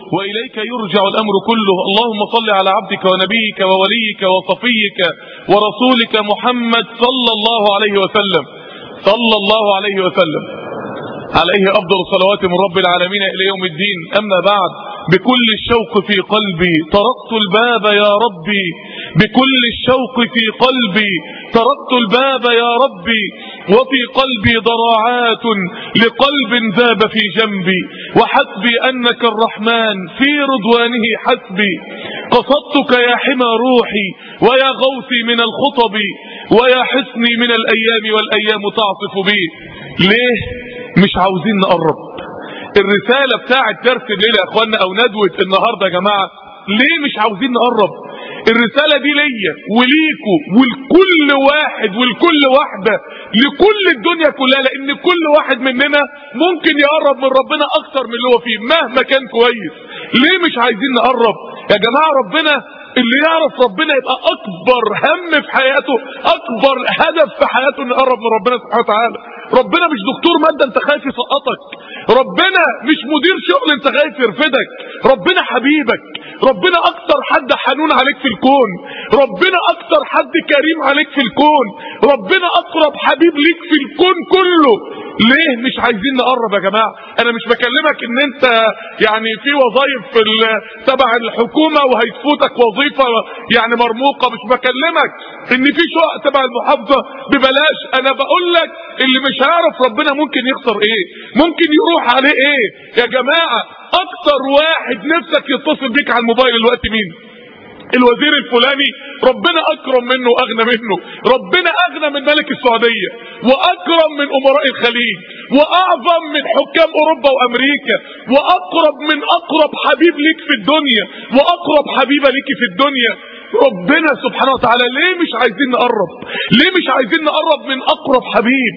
وإليك يرجع الأمر كله اللهم صل على عبدك ونبيك ووليك وصفيك ورسولك محمد صلى الله عليه وسلم صلى الله عليه وسلم عليه أفضل الصلوات من رب العالمين إلى يوم الدين أما بعد بكل الشوق في قلبي طرقت الباب يا ربي بكل الشوق في قلبي طرقت الباب يا ربي وفي قلبي ضراعات لقلب ذاب في جنبي وحسبي أنك الرحمن في رضوانه حسبي قصدتك يا حمى روحي ويا غوثي من الخطب ويا حسني من الأيام والأيام تعصف بي ليه مش عاوزين نقرب الرسالة بتاعة درس الليلة يا اخوانا او ندوة النهاردة يا جماعة ليه مش عاوزين نقرب الرسالة دي ليا وليكوا ولكل واحد ولكل واحدة لكل الدنيا كلها لان كل واحد مننا ممكن يقرب من ربنا اكتر من اللي هو فيه مهما كان كويس ليه مش عايزين نقرب يا جماعة ربنا اللي يعرف ربنا يبقى اكبر هم في حياته اكبر هدف في حياته انه يقرب من ربنا سبحانه وتعالى ربنا مش دكتور مادة انت خايف يسقطك ربنا مش مدير شغل انت خايف يرفدك ربنا حبيبك ربنا اكتر حد حنون عليك في الكون ربنا اكتر حد كريم عليك في الكون ربنا اقرب حبيب ليك في الكون كله ليه مش عايزين نقرب يا جماعة انا مش بكلمك ان انت يعني في وظائف في تبع الحكومة وهيفوتك وظيفة يعني مرموقة مش بكلمك ان في شقق تبع المحافظة ببلاش انا بقول لك اللي مش هيعرف ربنا ممكن يخسر ايه ممكن يروح عليه ايه يا جماعة اكتر واحد نفسك يتصل بيك على الموبايل الوقت مين الوزير الفلاني ربنا اكرم منه واغنى منه ربنا اغنى من ملك السعودية واكرم من امراء الخليج واعظم من حكام اوروبا وامريكا واقرب من اقرب حبيب ليك في الدنيا واقرب حبيبة ليك في الدنيا ربنا سبحانه وتعالى ليه مش عايزين نقرب ليه مش عايزين نقرب من اقرب حبيب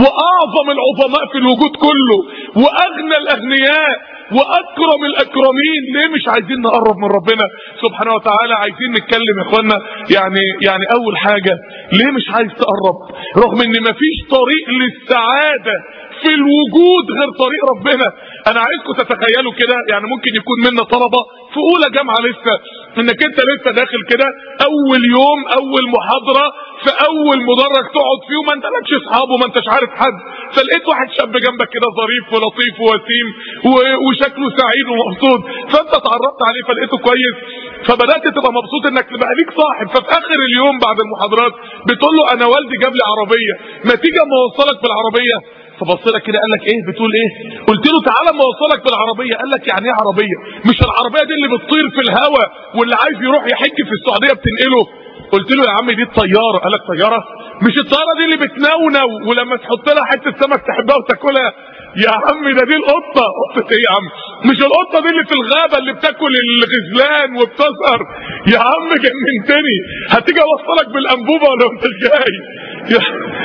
واعظم العظماء في الوجود كله واغنى الاغنياء واكرم الاكرمين ليه مش عايزين نقرب من ربنا سبحانه وتعالى عايزين نتكلم يا اخوانا يعني يعني اول حاجة ليه مش عايز تقرب رغم ان مفيش طريق للسعادة في الوجود غير طريق ربنا انا عايزكم تتخيلوا كده يعني ممكن يكون منا طلبة في اولى جامعة لسه انك انت لسه داخل كده اول يوم اول محاضرة في اول مدرج تقعد فيه وما انت لكش اصحاب وما انتش عارف حد فلقيت واحد شاب جنبك كده ظريف ولطيف ووسيم وشكله سعيد ومبسوط فانت اتعرفت عليه فلقيته كويس فبدات تبقى مبسوط انك تبقى ليك صاحب ففي اخر اليوم بعد المحاضرات بتقول له انا والدي جاب لي عربيه ما تيجي اما اوصلك بالعربيه فبص لك كده قال لك ايه بتقول ايه قلت له تعالى اما اوصلك بالعربيه قال لك يعني ايه عربيه مش العربيه دي اللي بتطير في الهواء واللي عايز يروح يحج في السعوديه بتنقله قلت له يا عم دي الطياره قال لك طياره مش الطياره دي اللي بتنونو ولما تحط لها حته سمك تحبها وتاكلها يا عم ده دي القطه قطه ايه يا عم مش القطه دي اللي في الغابه اللي بتاكل الغزلان وبتسهر يا عم جننتني هتيجي اوصلك بالانبوبه ولا انت جاي يا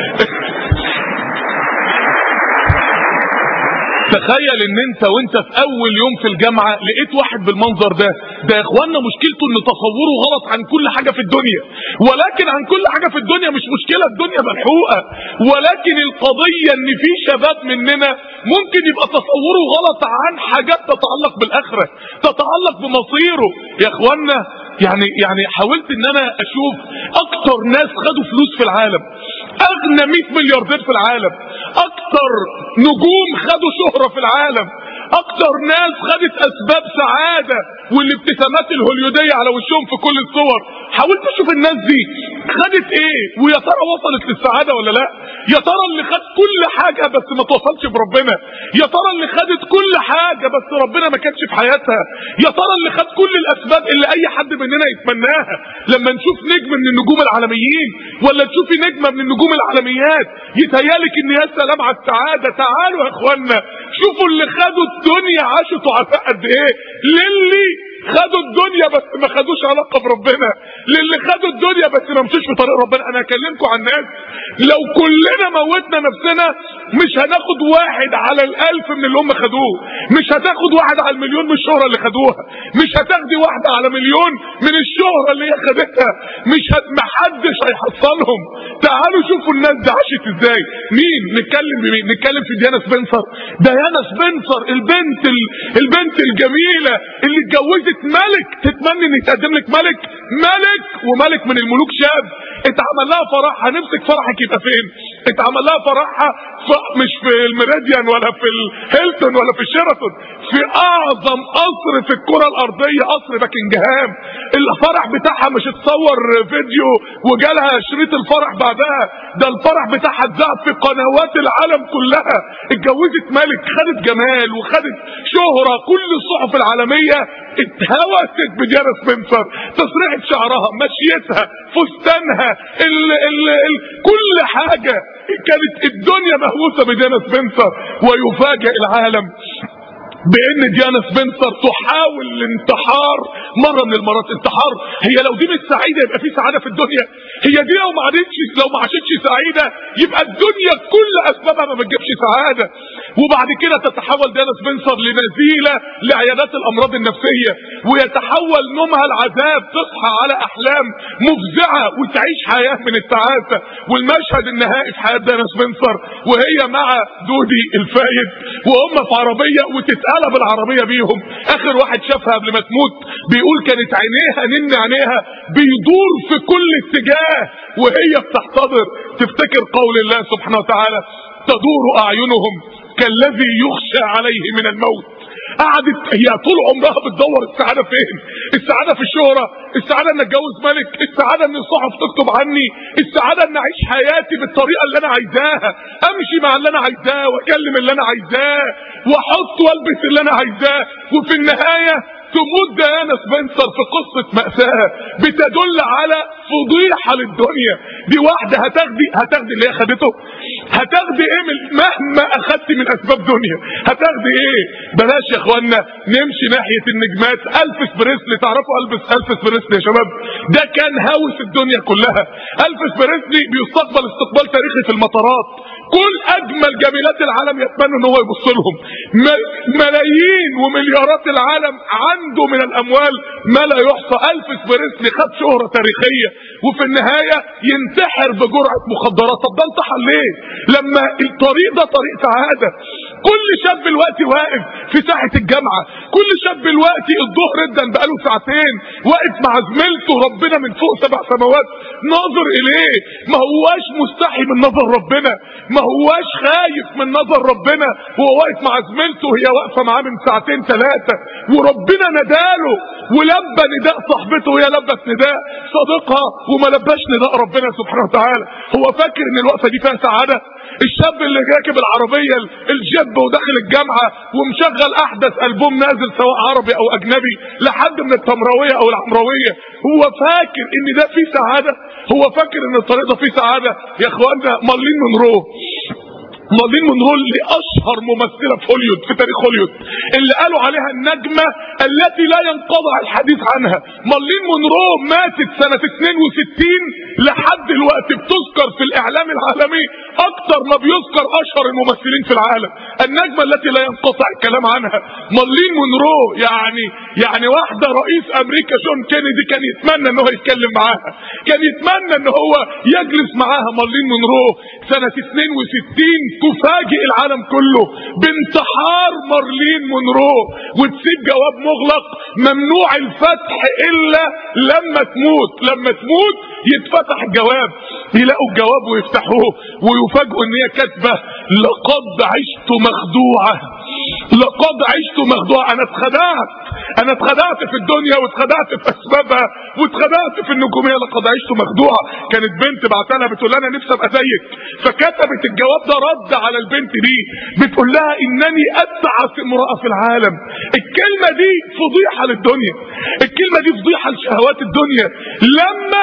تخيل ان انت وانت في اول يوم في الجامعة لقيت واحد بالمنظر ده ده يا اخوانا مشكلته ان تصوره غلط عن كل حاجة في الدنيا ولكن عن كل حاجة في الدنيا مش مشكلة الدنيا ملحوقة ولكن القضية ان في شباب مننا ممكن يبقى تصوره غلط عن حاجات تتعلق بالاخرة تتعلق بمصيره يا اخوانا يعني يعني حاولت ان انا اشوف اكتر ناس خدوا فلوس في العالم اغنى 100 ملياردير في العالم اكتر نجوم خدوا شهرة في العالم اكتر ناس خدت اسباب سعادة والابتسامات الهوليودية على وشهم في كل الصور حاولت اشوف الناس دي خدت ايه ويا ترى وصلت للسعادة ولا لا يا ترى اللي خد كل حاجة بس ما توصلش بربنا يا ترى اللي خدت كل حاجة بس ربنا ما كانش في حياتها يا ترى اللي خد كل الاسباب اللي اي حد مننا يتمناها لما نشوف نجم من النجوم العالميين ولا تشوفي نجمة من النجوم العالميات يتهيالك ان يا سلام على السعادة تعالوا يا اخوانا شوفوا اللي خدوا الدنيا عاشوا تعفاء قد ايه للي خدوا الدنيا بس ما خدوش علاقه بربنا للي خدوا الدنيا بس ما مشوش في طريق ربنا انا هكلمكم عن ناس لو كلنا موتنا نفسنا مش هناخد واحد على الالف من اللي هم خدوه مش هتاخد واحد على المليون من الشهره اللي خدوها مش هتاخدي واحده على مليون من الشهره اللي هي خدتها مش هت... محدش هيحصلهم تعالوا شوفوا الناس دي عاشت ازاي مين نتكلم بمين نتكلم في ديانا سبنسر ديانا سبنسر البنت ال... البنت الجميله اللي اتجوزت ملك تتمنى ان يتقدم لك ملك ملك وملك من الملوك شاب اتعمل لها فرحها نفسك فرحك يبقى فين اتعمل لها فرحها ف... مش في الميريديان ولا في الهيلتون ولا في الشيراتون في اعظم قصر في الكره الارضيه قصر باكنجهام الفرح بتاعها مش اتصور فيديو وجالها شريط الفرح بعدها ده الفرح بتاعها اتذاع في قنوات العالم كلها اتجوزت ملك خدت جمال وخدت شهرة كل الصحف العالمية اتهوست بديانا سبنسر تسريحة شعرها مشيتها فستانها ال ال ال كل حاجة كانت الدنيا مهووسة بديانا سبنسر ويفاجئ العالم بان ديانا سبنسر تحاول الانتحار مرة من المرات انتحار هي لو دي مش سعيدة يبقى في سعادة في الدنيا هي دي لو ما عادتش لو ما عاشتش سعيدة يبقى الدنيا كل اسبابها ما بتجيبش سعادة وبعد كده تتحول ديانا سبنسر لنزيلة لعيادات الامراض النفسية ويتحول نومها العذاب تصحى على احلام مفزعة وتعيش حياة من التعاسة والمشهد النهائي في حياة ديانا سبنسر وهي مع دودي الفايد وهم في عربية وتتقلب العربية بيهم اخر واحد شافها قبل ما تموت بيقول كانت عينيها نن عينيها بيدور في كل اتجاه وهي بتحتضر تفتكر قول الله سبحانه وتعالى تدور اعينهم كالذي يخشى عليه من الموت قعدت هي طول عمرها بتدور السعادة فين السعادة في الشهرة السعادة ان اتجوز ملك السعادة ان الصحف تكتب عني السعادة ان اعيش حياتي بالطريقة اللي انا عايزاها امشي مع اللي انا عايزاه واكلم اللي انا عايزاه واحط والبس اللي انا عايزاه وفي النهاية تموت ديانا سبنسر في قصة مأساة بتدل على فضيحة للدنيا دي واحدة هتاخدي هتاخدي اللي هي خدته هتاخدي ايه من مهما اخدت من اسباب دنيا هتاخدي ايه بلاش يا اخوانا نمشي ناحية النجمات الفس بريسلي تعرفوا البس الفس بريسلي يا شباب ده كان هوس الدنيا كلها الفس بريسلي بيستقبل استقبال تاريخي في المطارات كل اجمل جميلات العالم يتمنى ان هو يبص لهم ملايين ومليارات العالم عنده من الاموال ما لا يحصى الفس بريسلي خد شهرة تاريخية وفي النهاية ينتحر بجرعة مخدرات طب ده انتحر ليه لما الطريق ده طريق سعادة كل شاب دلوقتي واقف في ساحة الجامعة كل شاب دلوقتي الظهر ادن بقاله ساعتين واقف مع زميلته ربنا من فوق سبع سماوات ناظر اليه ما هواش مستحي من نظر ربنا ما هواش خايف من نظر ربنا وهو واقف مع زميلته وهي واقفة معاه من ساعتين ثلاثة وربنا نداله ولبى نداء صاحبته وهي لبت نداء صديقها وما لباش نداء ربنا سبحانه وتعالى هو فاكر ان الوقفة دي فيها سعادة الشاب اللي راكب العربية الجب وداخل الجامعة ومشغل احدث البوم نازل سواء عربي او اجنبي لحد من التمروية او العمروية هو فاكر ان ده فيه سعادة هو فاكر ان الطريق ده فيه سعادة يا اخوانا مارلين مونرو مارلين مونرو اللي اشهر ممثله في هوليوود في تاريخ هوليوود اللي قالوا عليها النجمه التي لا ينقطع الحديث عنها مارلين مونرو ماتت سنه 62 لحد الوقت بتذكر في الاعلام العالمي اكتر ما بيذكر اشهر الممثلين في العالم النجمه التي لا ينقطع الكلام عنها مارلين مونرو يعني يعني واحده رئيس امريكا جون كينيدي كان يتمنى ان هو يتكلم معاها كان يتمنى ان هو يجلس معاها مارلين مونرو سنه 62 تفاجئ العالم كله بانتحار مارلين مونرو وتسيب جواب مغلق ممنوع الفتح الا لما تموت لما تموت يتفتح الجواب يلاقوا الجواب ويفتحوه ويفاجئوا ان هي كاتبه لقد عشت مخدوعه لقد عشت مخدوعه انا اتخدعت انا اتخدعت في الدنيا واتخدعت في اسبابها واتخدعت في النجوميه لقد عشت مخدوعه كانت بنت بعتها لها بتقول لها انا نفسي ابقى زيك فكتبت الجواب ده رد على البنت دي بتقول لها انني اتعس امراه في العالم الكلمه دي فضيحه للدنيا الكلمه دي فضيحه لشهوات الدنيا لما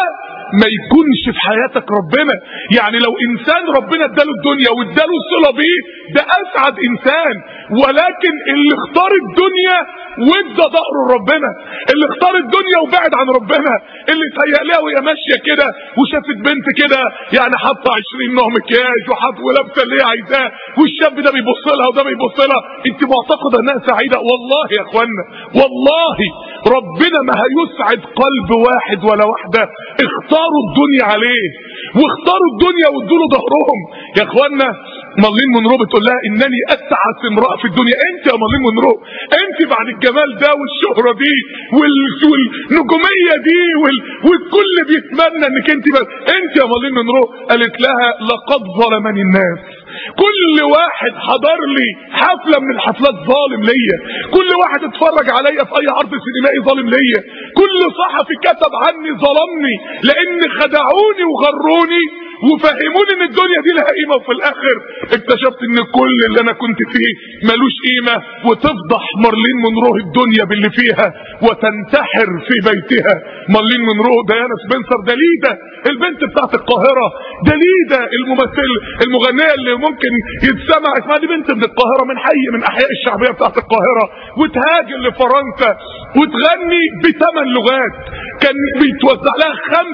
ما يكونش في حياتك ربنا يعني لو انسان ربنا اداله الدنيا واداله الصله بيه ده اسعد انسان ولكن اللي اختار الدنيا وادى ظهره لربنا اللي اختار الدنيا وبعد عن ربنا اللي تهيأ لها وهي ماشيه كده وشافت بنت كده يعني حاطه 20 نوع مكياج وحاط ولابسه اللي هي عايزاه والشاب ده بيبص لها وده بيبص لها انت معتقده انها سعيده والله يا اخوانا والله ربنا ما هيسعد قلب واحد ولا واحده اختاروا الدنيا عليه واختاروا الدنيا وادوا له ظهرهم يا اخوانا مارلين مونرو بتقول لها انني اسعد امراه في الدنيا انت يا مارلين مونرو انت بعد الجمال ده والشهره دي وال... والنجوميه دي وال... والكل بيتمنى انك انت بس انت يا مارلين مونرو قالت لها لقد ظلمني الناس كل واحد حضر لي حفله من الحفلات ظالم ليا كل واحد اتفرج عليا في اي عرض سينمائي ظالم ليا كل صحفي كتب عني ظلمني لان خدعوني وغروني وفهموني ان الدنيا دي لها قيمه وفي الاخر اكتشفت ان كل اللي انا كنت فيه ملوش قيمه وتفضح مارلين مونرو الدنيا باللي فيها وتنتحر في بيتها مارلين مونرو ديانا سبنسر دليده البنت بتاعت القاهره دليده الممثل المغنيه اللي ممكن يتسمع اسمها دي بنت من القاهره من حي من احياء الشعبيه بتاعت القاهره وتهاجر لفرنسا وتغني بثمان لغات كان بيتوزع لها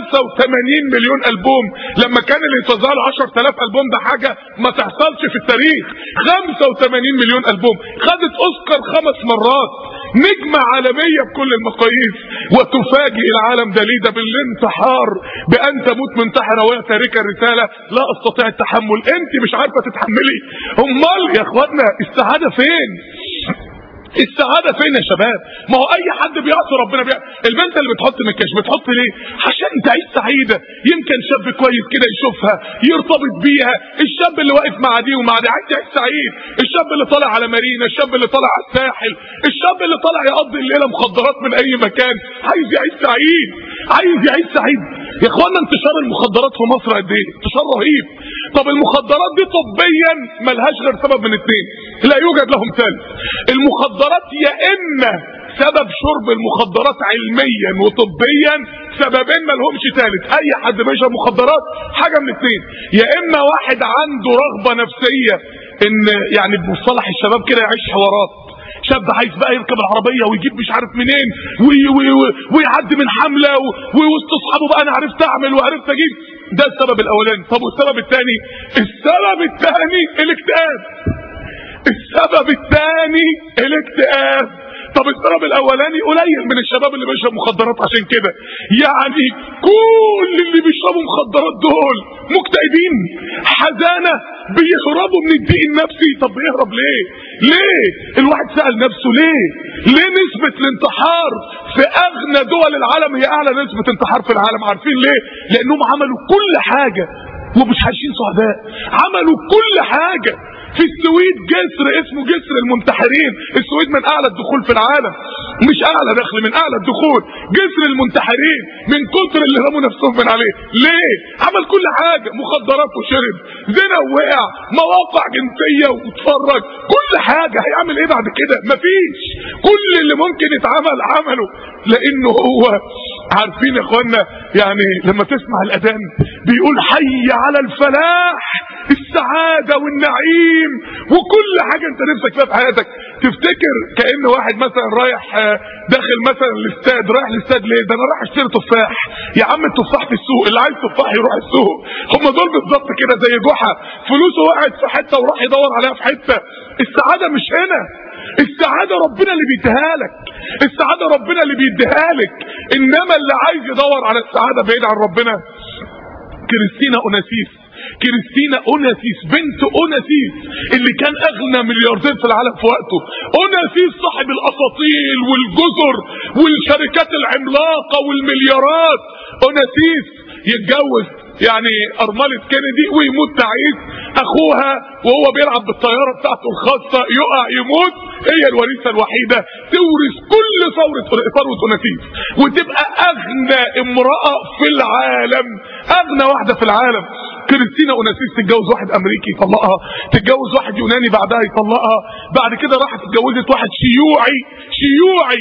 85 مليون البوم لما كان اللي يتوزع له 10000 البوم ده حاجه ما تحصلش في التاريخ 85 مليون البوم خدت اوسكار خمس مرات نجمة عالمية بكل المقاييس وتفاجئ العالم دليدة بالانتحار بأن تموت منتحرة وهي تاركة رسالة لا أستطيع التحمل أنت مش عارفة تتحملي أمال يا إخواتنا السعادة فين السعاده فين يا شباب ما هو اي حد بيعصي ربنا بيع... البنت اللي بتحط مكياج بتحط ليه عشان تعيش سعيده يمكن شاب كويس كده يشوفها يرتبط بيها الشاب اللي واقف مع دي ومع دي عايز يعيش سعيد الشاب اللي طالع على مارينا الشاب اللي طالع على الساحل الشاب اللي طالع يقضي الليله مخدرات من اي مكان عايز يعيش سعيد عايز يعيش سعيد يا اخوانا انتشار المخدرات في مصر قد ايه انتشار رهيب طب المخدرات دي طبيا ملهاش غير سبب من اتنين لا يوجد لهم ثالث المخدرات يا اما سبب شرب المخدرات علميا وطبيا سببين ما لهمش ثالث اي حد بيشرب مخدرات حاجه من اتنين يا اما واحد عنده رغبه نفسيه ان يعني بمصطلح الشباب كده يعيش حوارات شاب عايز بقى يركب العربيه ويجيب مش عارف منين وي وي وي ويعدي من حمله ووسط اصحابه بقى انا عرفت اعمل وعرفت اجيب ده السبب الاولاني طب والسبب الثاني السبب الثاني الاكتئاب السبب الثاني الاكتئاب طب السبب الاولاني قليل من الشباب اللي بيشرب مخدرات عشان كده يعني كل اللي بيشربوا مخدرات دول مكتئبين حزانه بيهربوا من الضيق النفسي طب بيهرب ليه ليه الواحد سأل نفسه ليه ليه نسبة الانتحار في اغنى دول العالم هي اعلى نسبة انتحار في العالم عارفين ليه لانهم عملوا كل حاجة ومش عايشين سعداء عملوا كل حاجة في السويد جسر اسمه جسر المنتحرين السويد من اعلى الدخول في العالم مش اعلى دخل من اعلى الدخول جسر المنتحرين من كتر اللي رموا نفسهم من عليه ليه عمل كل حاجة مخدرات وشرب زنا ووقع مواقع جنسية واتفرج كل حاجة هيعمل ايه بعد كده مفيش كل اللي ممكن يتعمل عمله لانه هو عارفين يا اخوانا يعني لما تسمع الاذان بيقول حي على الفلاح السعادة والنعيم وكل حاجة انت نفسك فيها في حياتك تفتكر كأن واحد مثلا رايح داخل مثلا الاستاد رايح الاستاد ليه ده انا رايح اشتري تفاح يا عم التفاح في السوق اللي عايز تفاح يروح السوق هم دول بالظبط كده زي جحا فلوسه وقعت في حتة وراح يدور عليها في حتة السعادة مش هنا السعادة ربنا اللي بيديها لك السعادة ربنا اللي بيديها لك انما اللي عايز يدور على السعادة بعيد عن ربنا كريستينا اوناسيس كريستينا اوناسيس بنت اوناسيس اللي كان اغنى ملياردير في العالم في وقته اوناسيس صاحب الاساطيل والجزر والشركات العملاقة والمليارات اوناسيس يتجوز يعني ارملة كينيدي ويموت تعيس اخوها وهو بيلعب بالطيارة بتاعته الخاصة يقع يموت هي الوريثة الوحيدة تورث كل ثورة ثروة اوناسيس وتبقى اغنى امرأة في العالم اغنى واحدة في العالم كريستينا اوناسيس تتجوز واحد امريكي يطلقها تتجوز واحد يوناني بعدها يطلقها بعد كده راحت اتجوزت واحد شيوعي شيوعي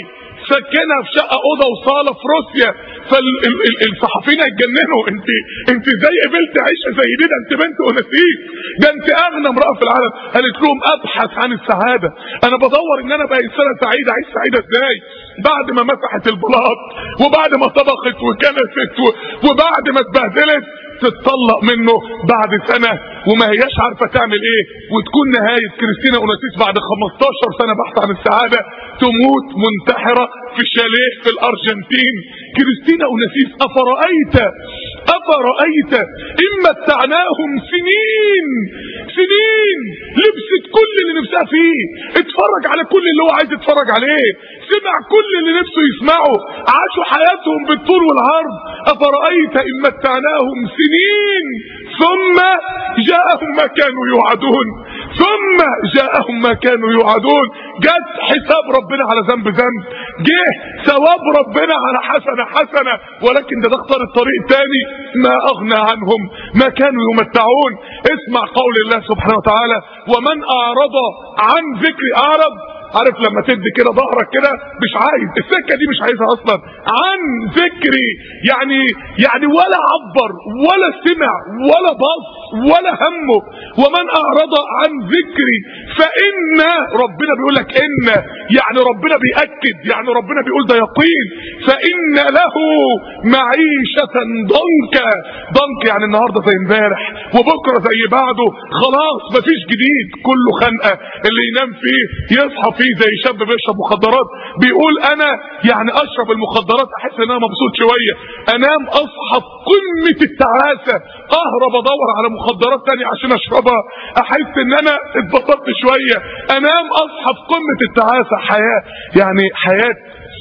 سكنها في شقه اوضه وصاله في روسيا فالصحفيين هيتجننوا انت انت ازاي قبلت عيشه زي دي ده انت بنت اناسيس ده انت اغنى امراه في العالم قالت لهم ابحث عن السعاده انا بدور ان انا بقى انسانه سعيده عايش سعيده ازاي بعد ما مسحت البلاط وبعد ما طبخت وكنست وبعد ما اتبهدلت تتطلق منه بعد سنة وما هياش عارفة تعمل ايه وتكون نهاية كريستينا اوناسيس بعد 15 سنة بحث عن السعادة تموت منتحرة في شاليه في الارجنتين كريستينا اوناسيس افرأيت افرأيت ان متعناهم سنين سنين لبست كل اللي نفسها فيه اتفرج على كل اللي هو عايز يتفرج عليه سمع كل اللي نفسه يسمعه عاشوا حياتهم بالطول والعرض افرأيت ان متعناهم سنين ثم جاءهم ما كانوا يوعدون ثم جاءهم ما كانوا يوعدون جت حساب ربنا على ذنب ذنب جه ثواب ربنا على حسنة حسنة ولكن ده اختار الطريق الثاني ما اغنى عنهم ما كانوا يمتعون اسمع قول الله سبحانه وتعالى ومن اعرض عن ذكر اعرض عارف لما تدي كده ظهرك كده مش عايز السكه دي مش عايزها اصلا عن ذكري يعني يعني ولا عبر ولا سمع ولا بص ولا همه ومن اعرض عن ذكري فان ربنا بيقول لك ان يعني ربنا بياكد يعني ربنا بيقول ده يقين فان له معيشه ضنكا ضنك يعني النهارده زي امبارح وبكره زي بعده خلاص مفيش جديد كله خنقه اللي ينام فيه يصحى فيه زي شاب بيشرب مخدرات بيقول انا يعني اشرب المخدرات احس ان انا مبسوط شويه انام اصحى في قمه التعاسه اهرب ادور على مخدرات تانية عشان اشربها احس ان انا اتبسطت شويه انام اصحى في قمه التعاسه حياه يعني حياه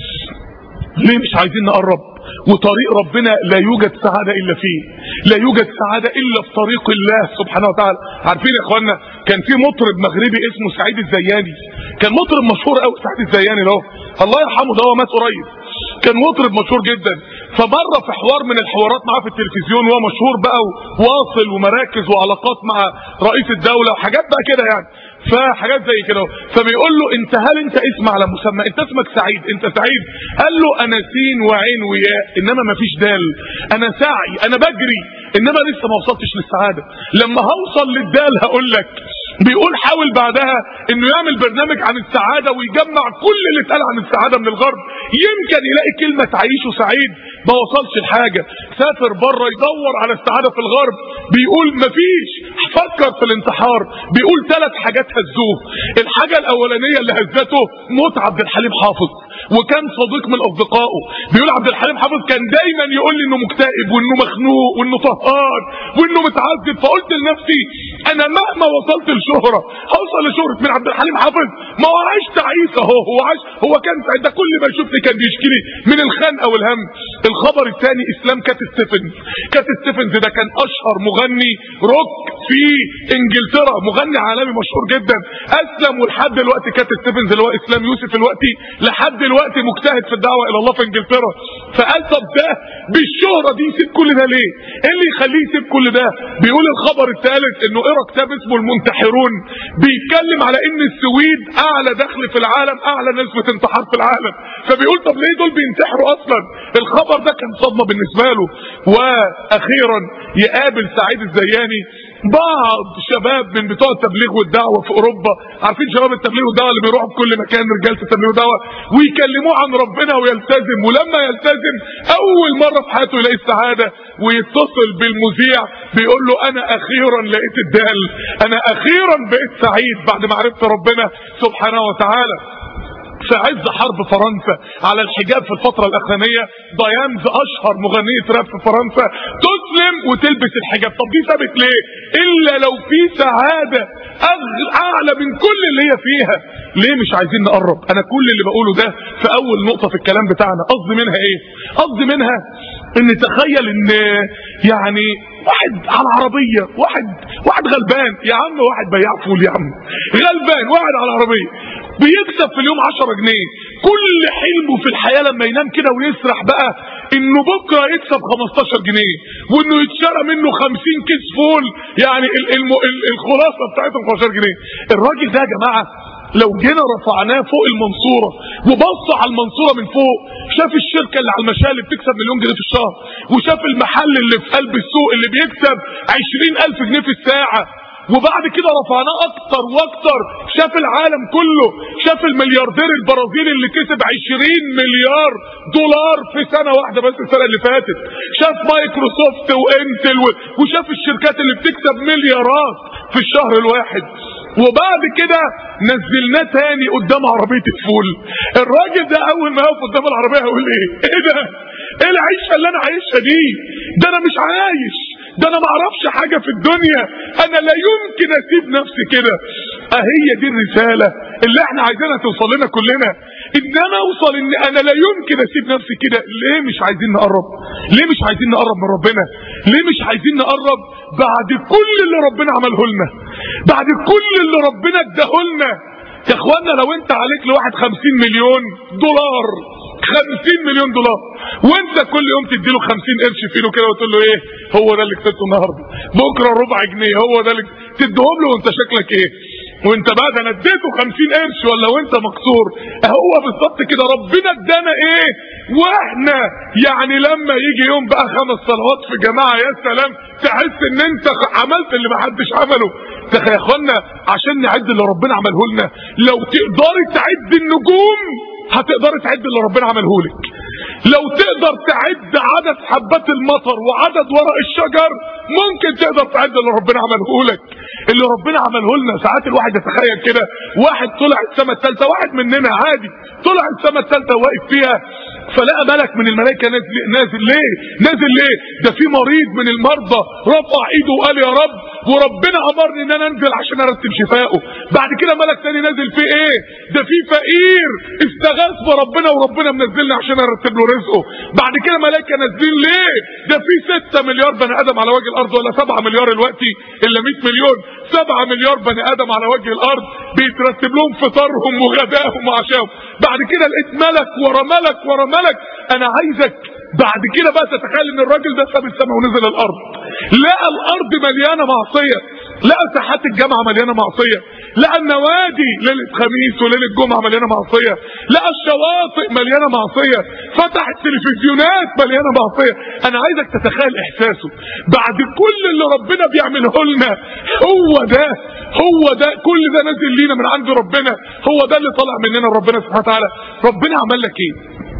ليه مش عايزين نقرب وطريق ربنا لا يوجد سعادة إلا فيه لا يوجد سعادة إلا في طريق الله سبحانه وتعالى عارفين يا إخوانا كان في مطرب مغربي اسمه سعيد الزياني كان مطرب مشهور قوي سعيد الزياني ده الله يرحمه ده هو مات قريب كان مطرب مشهور جدا فمره في حوار من الحوارات معاه في التلفزيون وهو مشهور بقى وواصل ومراكز وعلاقات مع رئيس الدوله وحاجات بقى كده يعني فحاجات زي كده فبيقول له انت هل انت اسم على مسمى انت اسمك سعيد انت سعيد قال له انا سين وعين وياء انما ما فيش دال انا سعي انا بجري انما لسه ما وصلتش للسعاده لما هوصل للدال هقول لك بيقول حاول بعدها انه يعمل برنامج عن السعاده ويجمع كل اللي اتقال عن السعاده من الغرب يمكن يلاقي كلمه تعيشه سعيد ما وصلش لحاجه سافر بره يدور على السعاده في الغرب بيقول مفيش فكر في الانتحار بيقول ثلاث حاجات هزوه الحاجه الاولانيه اللي هزته موت عبد الحليم حافظ وكان صديق من اصدقائه بيقول عبد الحليم حافظ كان دايما يقول لي انه مكتئب وانه مخنوق وانه طهقان وانه متعذب فقلت لنفسي انا مهما وصلت لشهره هوصل لشهره من عبد الحليم حافظ ما هو عايش تعيس اهو هو عايش هو كان ده كل ما يشوفني كان بيشكي لي من الخنقه والهم الخبر الثاني اسلام كات ستيفنز كات ستيفنز ده كان اشهر مغني روك في انجلترا مغني عالمي مشهور جدا اسلم ولحد دلوقتي كات ستيفنز اللي هو اسلام يوسف دلوقتي لحد دلوقتي مجتهد في الدعوه الى الله في انجلترا فقال طب ده بالشهره دي يسيب كل ده ليه؟ ايه اللي يخليه يسيب كل ده؟ بيقول الخبر الثالث انه قرا كتاب اسمه المنتحرون بيتكلم على ان السويد اعلى دخل في العالم اعلى نسبه انتحار في العالم فبيقول طب ليه دول بينتحروا اصلا؟ الخبر ده كان صدمه بالنسبه له واخيرا يقابل سعيد الزياني بعض شباب من بتوع التبليغ والدعوه في اوروبا عارفين شباب التبليغ والدعوه اللي بيروحوا في كل مكان رجاله التبليغ والدعوه ويكلموه عن ربنا ويلتزم ولما يلتزم اول مره في حياته يلاقي السعاده ويتصل بالمذيع بيقول له انا اخيرا لقيت الدال انا اخيرا بقيت سعيد بعد ما عرفت ربنا سبحانه وتعالى في عز حرب فرنسا على الحجاب في الفترة الأخرانية ديانز أشهر مغنية راب في فرنسا تسلم وتلبس الحجاب طب دي ثابت ليه؟ إلا لو في سعادة أعلى من كل اللي هي فيها ليه مش عايزين نقرب أنا كل اللي بقوله ده في أول نقطة في الكلام بتاعنا قصدي منها إيه؟ قصدي منها ان تخيل ان يعني واحد على عربية واحد واحد غلبان يا عم واحد بياع فول يا عم غلبان واحد على عربية بيكسب في اليوم 10 جنيه كل حلمه في الحياة لما ينام كده ويسرح بقى انه بكرة يكسب 15 جنيه وانه يتشرى منه 50 كيس فول يعني ال ال ال الخلاصة بتاعتهم 15 جنيه الراجل ده يا جماعة لو جينا رفعناه فوق المنصوره وبص على المنصوره من فوق شاف الشركه اللي على المشاية اللي بتكسب مليون جنيه في الشهر وشاف المحل اللي في قلب السوق اللي بيكسب عشرين ألف جنيه في الساعه وبعد كده رفعناه اكتر واكتر شاف العالم كله شاف الملياردير البرازيلي اللي كسب 20 مليار دولار في سنة واحدة بس السنة اللي فاتت شاف مايكروسوفت وانتل و- وشاف الشركات اللي بتكسب مليارات في الشهر الواحد وبعد كده نزلناه تاني قدام عربية الفول الراجل ده اول ما يقف قدام العربية هيقول ايه ايه ده ايه العيشة اللي انا عايشها دي ده انا مش عايش ده انا ما اعرفش حاجه في الدنيا انا لا يمكن اسيب نفسي كده اهي دي الرساله اللي احنا عايزينها توصل لنا كلنا ان انا اوصل ان انا لا يمكن اسيب نفسي كده ليه مش عايزين نقرب ليه مش عايزين نقرب من ربنا ليه مش عايزين نقرب بعد كل اللي ربنا عمله لنا بعد كل اللي ربنا اداه لنا يا اخوانا لو انت عليك لواحد خمسين مليون دولار خمسين مليون دولار وانت كل يوم تديله خمسين قرش فينه كده وتقول له ايه هو ده اللي كسبته النهارده بكره ربع جنيه هو ده اللي تديهم له وانت شكلك ايه وانت بقى ده انا اديته 50 قرش ولا وانت مكسور هو بالظبط كده ربنا ادانا ايه واحنا يعني لما يجي يوم بقى خمس صلوات في جماعه يا سلام تحس ان انت عملت اللي ما حدش عمله ده يا اخوانا عشان نعد اللي ربنا عمله لنا لو تقدري تعد النجوم هتقدري تعد اللي ربنا عمله لك لو تقدر تعد عدد حبات المطر وعدد ورق الشجر ممكن تقدر تعد اللي ربنا عمله لك اللي ربنا عمله لنا ساعات الواحد يتخيل كده واحد طلع السماء الثالثه واحد مننا عادي طلع السماء الثالثه واقف فيها فلقى ملك من الملائكه نازل نازل ليه نازل ليه ده في مريض من المرضى رفع ايده وقال يا رب وربنا امرني ان انا انزل عشان ارتب شفائه بعد كده ملك تاني نازل في ايه ده في فقير استغاث بربنا وربنا منزلني عشان ارتب له رزقه بعد كده ملائكه نازلين ليه ده في 6 مليار بني ادم على وجه الارض ولا 7 مليار دلوقتي الا 100 مليون 7 مليار بني ادم على وجه الارض بيترتب لهم فطارهم وغدائهم وعشاهم بعد كده لقيت ملك ورا ملك ورا ملك انا عايزك بعد كده بقى تتخيل ان الراجل ده ساب السماء ونزل الارض لقى الارض مليانه معصيه لقى ساحات الجامعه مليانه معصيه لقى النوادي ليله خميس وليله جمعه مليانه معصيه لقى الشواطئ مليانه معصيه فتح التلفزيونات مليانه معصيه انا عايزك تتخيل احساسه بعد كل اللي ربنا بيعمله لنا هو ده هو ده كل ده نازل لينا من عند ربنا هو ده اللي طالع مننا ربنا سبحانه وتعالى ربنا عمل لك ايه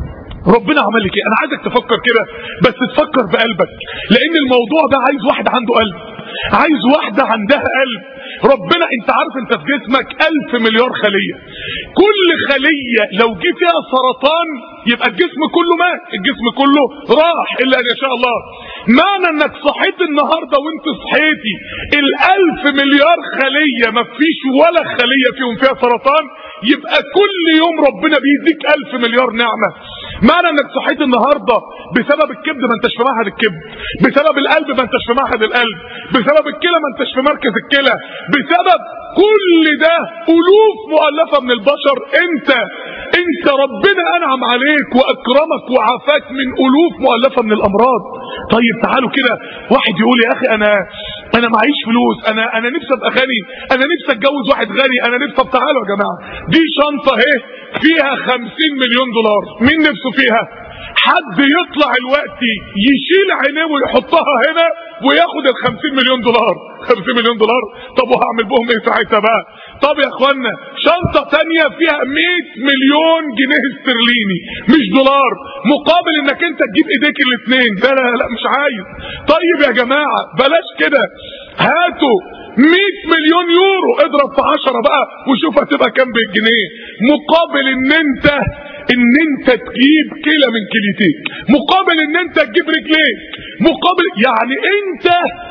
ربنا عمل لك ايه انا عايزك تفكر كده بس تفكر بقلبك لان الموضوع ده عايز واحد عنده قلب عايز واحدة عندها قلب ربنا انت عارف انت في جسمك الف مليار خلية كل خلية لو جه فيها سرطان يبقى الجسم كله مات الجسم كله راح الا ان يشاء الله معنى انك صحيت النهاردة وانت صحيتي الالف مليار خلية ما فيش ولا خلية فيهم فيها سرطان يبقى كل يوم ربنا بيديك الف مليار نعمة معنى انك صحيت النهاردة بسبب الكبد ما انتش في معهد الكبد بسبب القلب ما انتش في معهد القلب بسبب الكلى ما انتش في مركز الكلى بسبب كل ده الوف مؤلفة من البشر انت انت ربنا انعم عليك واكرمك وعافاك من الوف مؤلفة من الامراض طيب تعالوا كده واحد يقول يا اخي انا انا معيش فلوس انا انا نفسي ابقى غني انا نفسي اتجوز واحد غني انا نفسي طب تعالوا يا جماعه دي شنطه اهي فيها 50 مليون دولار مين نفسه فيها حد يطلع الوقت يشيل عينيه ويحطها هنا وياخد ال 50 مليون دولار 50 مليون دولار طب وهعمل بهم ايه ساعتها بقى طب يا اخوانا شنطه ثانيه فيها 100 مليون جنيه استرليني مش دولار مقابل انك انت تجيب ايديك الاثنين لا لا لا مش عايز طيب يا جماعه بلاش كده هاتوا 100 مليون يورو اضرب في 10 بقى وشوف هتبقى كام بالجنيه مقابل ان انت ان انت تجيب كلى من كليتيك مقابل ان انت تجيب رجليك مقابل يعني انت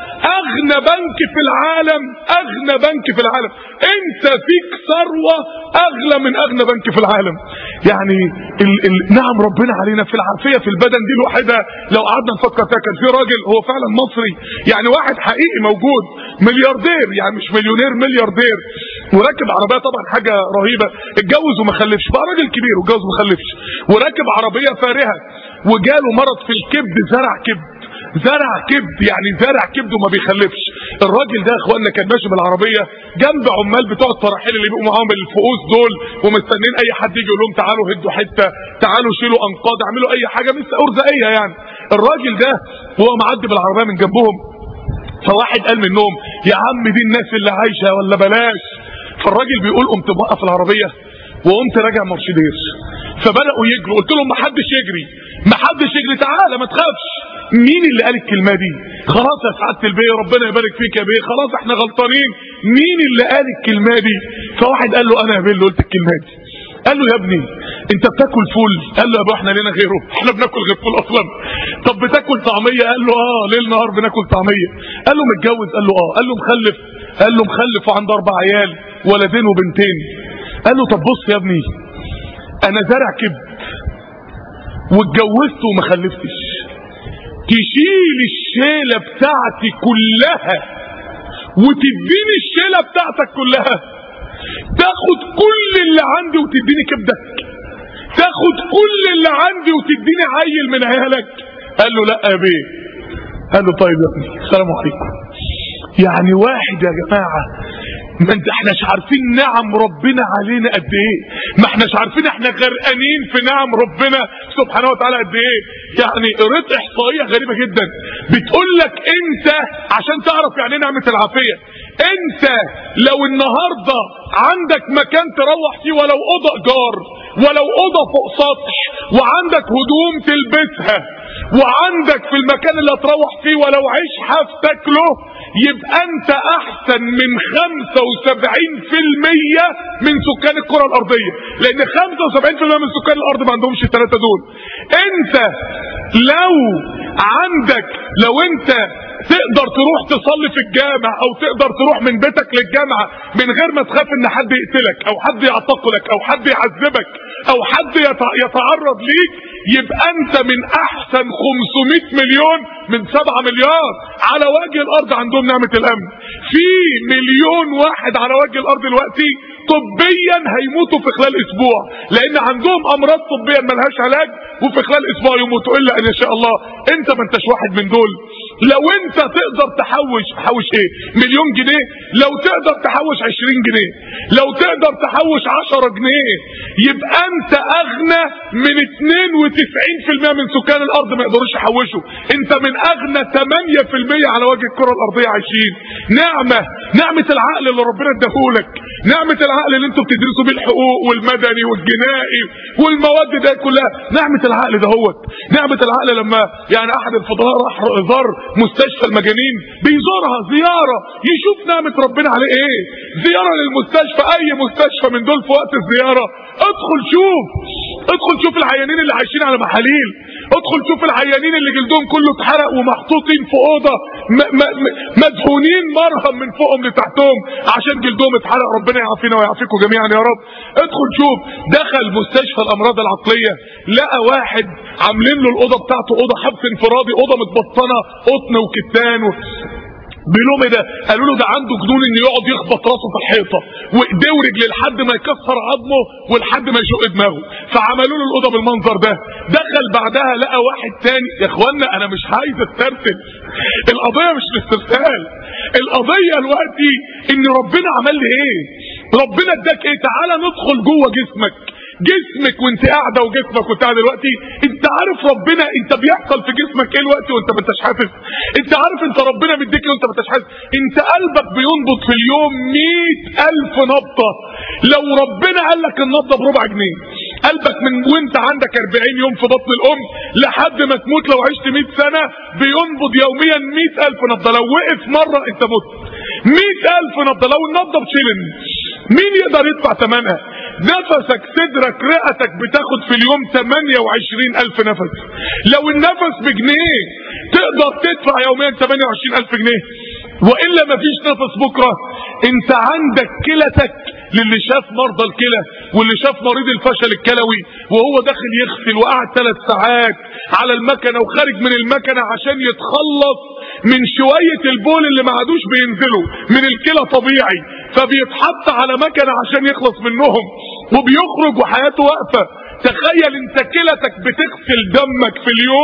اغنى بنك في العالم اغنى بنك في العالم انت فيك ثروه اغلى من اغنى بنك في العالم يعني ال ال نعم ربنا علينا في العافيه في البدن دي الوحيده لو قعدنا نفكر فيها كان في راجل هو فعلا مصري يعني واحد حقيقي موجود ملياردير يعني مش مليونير ملياردير وراكب عربيه طبعا حاجه رهيبه اتجوز وما خلفش بقى راجل كبير واتجوز وما خلفش وراكب عربيه فارهه وجاله مرض في الكبد زرع كبد زرع كبد يعني زرع كبد وما بيخلفش الراجل ده يا اخوانا كان ماشي بالعربيه جنب عمال بتوع التراحيل اللي بيبقوا معاهم الفؤوس دول ومستنيين اي حد يجي يقول لهم تعالوا هدوا حته تعالوا شيلوا انقاض اعملوا اي حاجه مثل ارزاقيه يعني الراجل ده وهو معدي بالعربيه من جنبهم فواحد قال منهم يا عم دي الناس اللي عايشه ولا بلاش فالراجل بيقول قمت موقف العربيه وقمت راجع مرسيدس فبداوا يجروا قلت لهم ما حدش يجري ما حدش يجري تعالى ما تخافش مين اللي قال الكلمه دي خلاص يا سعاده البيه ربنا يبارك فيك يا بيه خلاص احنا غلطانين مين اللي قال الكلمه دي فواحد قال له انا يا بيه اللي قلت الكلمه دي قال له يا ابني انت بتاكل فول قال له يا ابو احنا لينا غيره احنا بناكل غير فول اصلا طب بتاكل طعميه قال له اه ليل نهار بناكل طعميه قال له متجوز قال له اه قال له مخلف قال له مخلف وعنده اربع عيال ولدين وبنتين قال له طب بص يا ابني انا زارع كبد واتجوزت وما خلفتش تشيل الشيله بتاعتي كلها وتديني الشيله بتاعتك كلها تاخد كل اللي عندي وتديني كبدك تاخد كل اللي عندي وتديني عيل من عيالك قال له لا يا بيه قال له طيب يا ابني السلام عليكم يعني واحد يا جماعه ما انت احناش عارفين نعم ربنا علينا قد ايه ما احناش عارفين احنا غرقانين في نعم ربنا سبحانه وتعالى قد ايه يعني قريت احصائيه غريبه جدا بتقول لك انت عشان تعرف يعني ايه نعمه العافيه انت لو النهارده عندك مكان تروح فيه ولو اوضه ايجار ولو اوضه فوق سطح وعندك هدوم تلبسها وعندك في المكان اللي هتروح فيه ولو عيش حاف تاكله يبقى انت احسن من 75% من سكان الكره الارضيه لان 75% من سكان الارض ما عندهمش الثلاثه دول انت لو عندك لو انت تقدر تروح تصلي في الجامع او تقدر تروح من بيتك للجامعة من غير ما تخاف ان حد يقتلك او حد يعتقلك او حد يعذبك او حد يتعرض ليك يبقى انت من احسن 500 مليون من 7 مليار على وجه الارض عندهم نعمة الامن في مليون واحد على وجه الارض دلوقتي طبيا هيموتوا في خلال اسبوع لان عندهم امراض طبيا ملهاش علاج وفي خلال اسبوع يموتوا الا ان يشاء الله انت ما انتش واحد من دول لو انت تقدر تحوش حوش ايه مليون جنيه لو تقدر تحوش 20 جنيه لو تقدر تحوش 10 جنيه يبقى انت اغنى من 92% من سكان الارض ما يقدروش يحوشوا انت من اغنى 8% على وجه الكره الارضيه عايشين نعمه نعمه العقل اللي ربنا اداهولك نعمه العقل اللي انتوا بتدرسوا بيه الحقوق والمدني والجنائي والمواد ده كلها نعمه العقل ده هوت نعمه العقل لما يعني احد الفضلاء راح زار مستشفى المجانين بيزورها زياره يشوف نعمه ربنا عليه ايه زياره للمستشفى اي مستشفى من دول في وقت الزياره ادخل شوف ادخل شوف العيانين اللي عايشين على محاليل ادخل شوف العيانين اللي جلدهم كله اتحرق ومحطوطين في اوضه مدهونين مرهم من فوقهم لتحتهم عشان جلدهم اتحرق ربنا يعافينا ويعافيكم جميعا يا رب ادخل شوف دخل مستشفى الامراض العقليه لقى واحد عاملين له الاوضه بتاعته اوضه حبس انفرادي اوضه متبطنه قطن وكتان و... بيقولوا ايه ده قالوا له ده عنده جنون انه يقعد يخبط راسه في الحيطه وايديه ورجليه لحد ما يكسر عظمه ولحد ما يشق دماغه فعملوا له الاوضه بالمنظر ده دخل بعدها لقى واحد تاني يا اخوانا انا مش عايز استرسل القضيه مش الاسترسال القضيه دلوقتي ان ربنا عمل لي ايه ربنا اداك ايه تعالى ندخل جوه جسمك جسمك وانت قاعده وجسمك وانت قاعده دلوقتي انت عارف ربنا انت بيحصل في جسمك ايه دلوقتي وانت ما انتش حاسس انت عارف انت ربنا مديك وانت ما انتش حاسس انت قلبك بينبض في اليوم مئة الف نبضه لو ربنا قال لك النبضه بربع جنيه قلبك من وانت عندك 40 يوم في بطن الام لحد ما تموت لو عشت 100 سنه بينبض يوميا 100000 نبضه لو وقف مره انت مت 100000 نبضه لو النبضه بشيلن مين يقدر يدفع ثمنها نفسك صدرك رئتك بتاخد في اليوم 28 ألف نفس لو النفس بجنيه تقدر تدفع يوميا 28 ألف جنيه وإلا مفيش نفس بكرة انت عندك كلتك للي شاف مرضى الكلى واللي شاف مريض الفشل الكلوي وهو داخل يغسل وقعد ثلاث ساعات على المكنه وخارج من المكنه عشان يتخلص من شويه البول اللي ما عادوش بينزلوا من الكلى طبيعي فبيتحط على مكنه عشان يخلص منهم وبيخرج وحياته واقفه تخيل انت كلتك بتغسل دمك في اليوم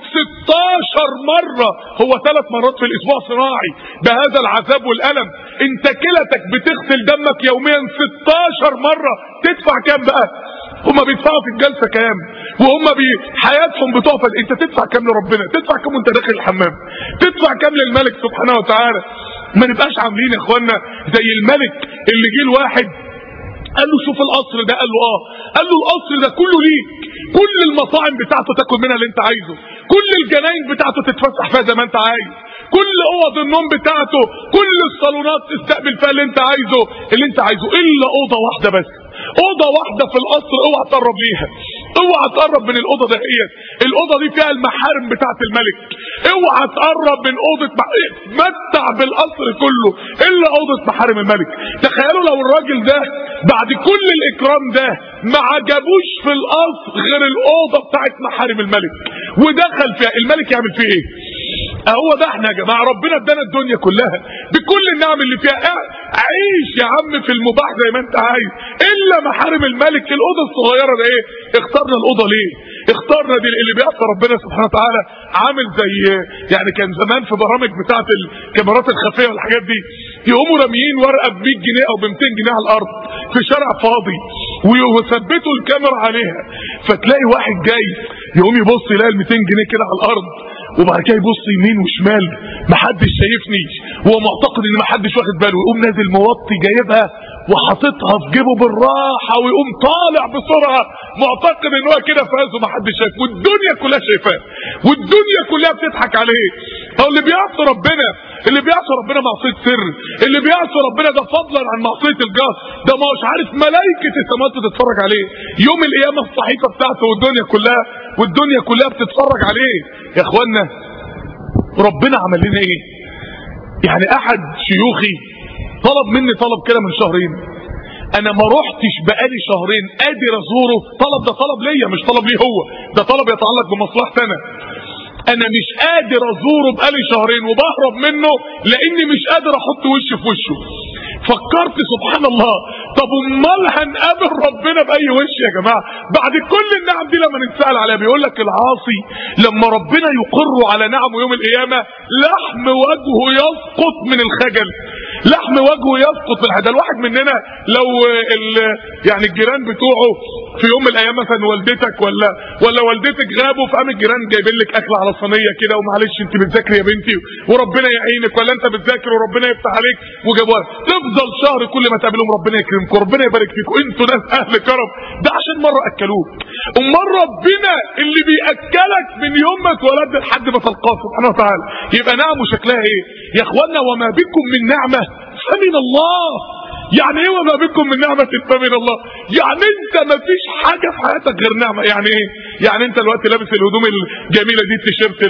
16 مرة هو ثلاث مرات في الاسبوع صناعي بهذا العذاب والالم انت كلتك بتغسل دمك يوميا 16 مرة تدفع كام بقى هما بيدفعوا في الجلسه كام وهم بي حياتهم بتقفل انت تدفع كام لربنا تدفع كام وانت داخل الحمام تدفع كام للملك سبحانه وتعالى ما نبقاش عاملين يا اخوانا زي الملك اللي جه الواحد قال له شوف القصر ده قال له اه قال له القصر ده كله ليك كل المطاعم بتاعته تاكل منها اللي انت عايزه كل الجناين بتاعته تتفسح فيها زي ما انت عايز كل اوض النوم بتاعته كل الصالونات تستقبل فيها اللي انت عايزه اللي انت عايزه الا اوضه واحده بس اوضه واحده في القصر اوعى تقرب ليها اوعى تقرب من الاوضه دهيت الاوضه دي فيها المحارم بتاعه الملك اوعى تقرب من اوضه مح... متع بالقصر كله الا اوضه محارم الملك تخيلوا لو الراجل ده بعد كل الاكرام ده ما عجبوش في القصر غير الاوضه بتاعه محارم الملك ودخل فيها الملك يعمل فيه ايه هو ده احنا يا جماعه ربنا ادانا الدنيا كلها بكل النعم اللي فيها عيش يا عم في المباح زي ما انت عايز الا محارم الملك الاوضه الصغيره ده ايه اخترنا الاوضه ليه اخترنا دي اللي بيعصى ربنا سبحانه وتعالى عامل زي يعني كان زمان في برامج بتاعه الكاميرات الخفيه والحاجات دي يقوموا راميين ورقه ب 100 جنيه او ب 200 جنيه على الارض في شارع فاضي ويثبتوا الكاميرا عليها فتلاقي واحد جاي يقوم يبص يلاقي ال 200 جنيه كده على الارض وبعد كده يبص يمين وشمال محدش شايفني وهو معتقد ان محدش واخد باله ويقوم نازل موطي جايبها وحاططها في جيبه بالراحه ويقوم طالع بسرعه معتقد ان هو كده فاز ومحدش شايف والدنيا كلها شايفاه والدنيا كلها بتضحك عليه هو اللي بيعصي ربنا اللي بيعصي ربنا معصيه سر اللي بيعصي ربنا ده فضلا عن معصيه الجهر ده ما هوش عارف ملائكه السماوات بتتفرج عليه يوم القيامه الصحيفه بتاعته والدنيا كلها والدنيا كلها بتتفرج عليه يا اخوانا ربنا عمل لنا ايه يعني احد شيوخي طلب مني طلب كده من شهرين انا ما رحتش بقالي شهرين قادر ازوره طلب ده طلب ليا مش طلب ليه هو ده طلب يتعلق بمصلحتي انا انا مش قادر ازوره بقالي شهرين وبهرب منه لاني مش قادر احط وشي في وشه فكرت سبحان الله طب امال هنقابل ربنا باي وش يا جماعه بعد كل النعم دي لما نتسال عليها بيقول لك العاصي لما ربنا يقر على نعمه يوم القيامه لحم وجهه يسقط من الخجل لحم وجهه يسقط من الخجل الواحد مننا لو ال يعني الجيران بتوعه في يوم من الايام مثلا والدتك ولا ولا والدتك غابوا فقام الجيران جايبين لك اكل على صينيه كده ومعلش انت بتذاكري يا بنتي وربنا يعينك ولا انت بتذاكر وربنا يفتح عليك وجابوها تفضل شهر كل ما تقابلهم ربنا يكرمكم ربنا يبارك فيكم انتوا ناس اهل كرم ده عشان مره اكلوك امال ربنا اللي بياكلك من يوم ما اتولدت لحد ما تلقاه سبحانه وتعالى يبقى نعمه شكلها ايه يا اخوانا وما بكم من نعمه فمن الله يعني ايه وما بكم من نعمة فمن الله يعني انت ما فيش حاجة في حياتك غير نعمة يعني ايه يعني انت دلوقتي لابس الهدوم الجميلة دي التيشيرت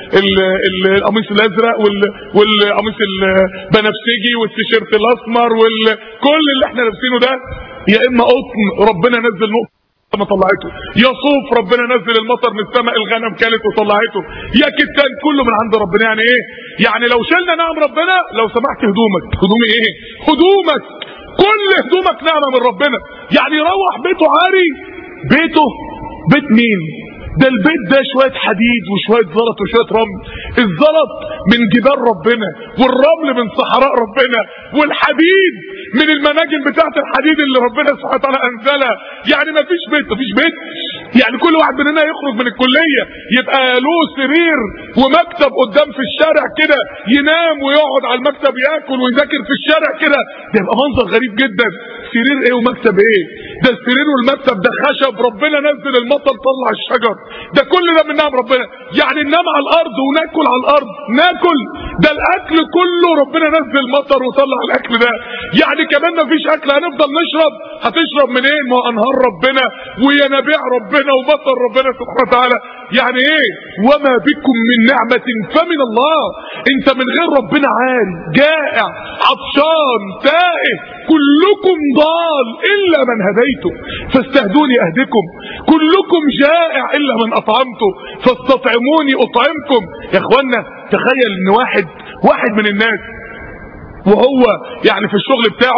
القميص الازرق والقميص البنفسجي والتيشيرت الاسمر وكل اللي احنا لابسينه ده يا اما قطن ربنا نزل نقطة ما طلعته يا صوف ربنا نزل المطر من السماء الغنم كلت وطلعته يا كتان كله من عند ربنا يعني ايه يعني لو شلنا نعم ربنا لو سمحت هدومك هدومي ايه هدومك كل هدومك نعمة من ربنا يعني يروح بيته عاري بيته بيت مين ده البيت ده شوية حديد وشوية زلط وشوية رمل الزلط من جبال ربنا والرمل من صحراء ربنا والحديد من المناجم بتاعت الحديد اللي ربنا سبحانه وتعالى انزلها يعني ما فيش بيت ما فيش بيت يعني كل واحد مننا يخرج من الكلية يبقى له سرير ومكتب قدام في الشارع كده ينام ويقعد على المكتب ياكل ويذاكر في الشارع كده ده يبقى منظر غريب جدا سرير ايه ومكتب ايه ده السرير والمكتب ده خشب ربنا نزل المطر طلع الشجر ده كل ده من نعم ربنا يعني ننام على الارض وناكل على الارض ناكل ده الاكل كله ربنا نزل مطر وطلع الاكل ده يعني كمان ما فيش اكل هنفضل نشرب هتشرب منين ما انهار ربنا وينابيع ربنا ومطر ربنا سبحانه وتعالى يعني ايه وما بكم من نعمة فمن الله انت من غير ربنا عاري جائع عطشان تائه كلكم ضال الا من هديته فاستهدوني اهدكم كلكم جائع الا من اطعمته فاستطعموني اطعمكم يا اخوانا تخيل ان واحد واحد من الناس وهو يعني في الشغل بتاعه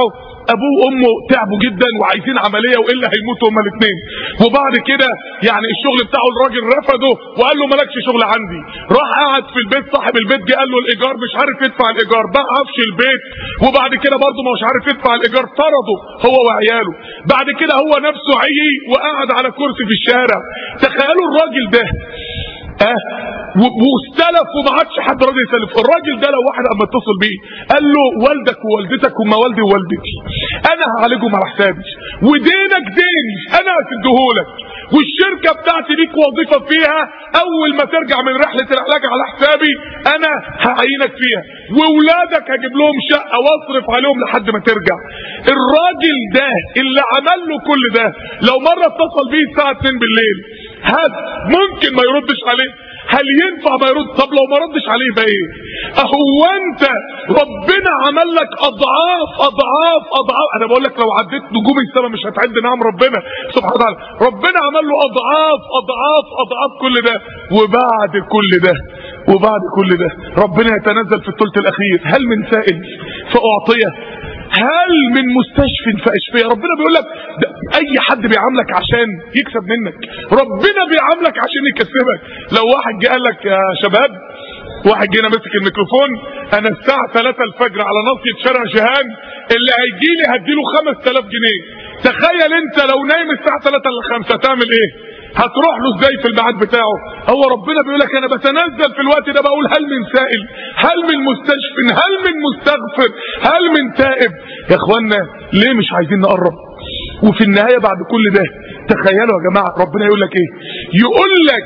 ابوه وامه تعبوا جدا وعايزين عمليه والا هيموتوا هما الاثنين وبعد كده يعني الشغل بتاعه الراجل رفضه وقال له مالكش شغل عندي راح قعد في البيت صاحب البيت جه قال له الايجار مش عارف يدفع الايجار باع عفش البيت وبعد كده برضه مش عارف يدفع الايجار طرده هو وعياله بعد كده هو نفسه عي وقعد على كرسي في الشارع تخيلوا الراجل ده اه واستلف وما عادش حد راضي يسلف الراجل ده لو واحد اما اتصل بيه قال له والدك ووالدتك وما والدي ووالدتي انا هعالجهم على حسابي ودينك ديني انا هسدهولك والشركه بتاعتي ليك وظيفه فيها اول ما ترجع من رحله العلاج على حسابي انا هعينك فيها واولادك هجيب لهم شقه واصرف عليهم لحد ما ترجع الراجل ده اللي عمل له كل ده لو مره اتصل بيه الساعه 2 بالليل هات ممكن ما يردش عليه هل ينفع ما يرد طب لو ما ردش عليه يبقى ايه هو انت ربنا عمل لك اضعاف اضعاف اضعاف انا بقول لك لو عديت نجوم السماء مش هتعد نعم ربنا سبحانه وتعالى ربنا عمل له اضعاف اضعاف اضعاف كل ده وبعد كل ده وبعد كل ده ربنا يتنزل في الثلث الاخير هل من سائل فاعطيه هل من مستشف فاشفيه ربنا بيقول لك اي حد بيعاملك عشان يكسب منك ربنا بيعاملك عشان يكسبك لو واحد جه قال لك يا شباب واحد جينا مسك الميكروفون انا الساعه 3 الفجر على ناصيه شارع جهان اللي هيجي لي هديله 5000 جنيه تخيل انت لو نايم الساعه 3 ل 5 هتعمل ايه هتروح له ازاي في الميعاد بتاعه هو ربنا بيقول لك انا بتنزل في الوقت ده بقول هل من سائل هل من مستشف هل من مستغفر هل من تائب يا اخوانا ليه مش عايزين نقرب وفي النهايه بعد كل ده تخيلوا يا جماعه ربنا يقول لك ايه يقول لك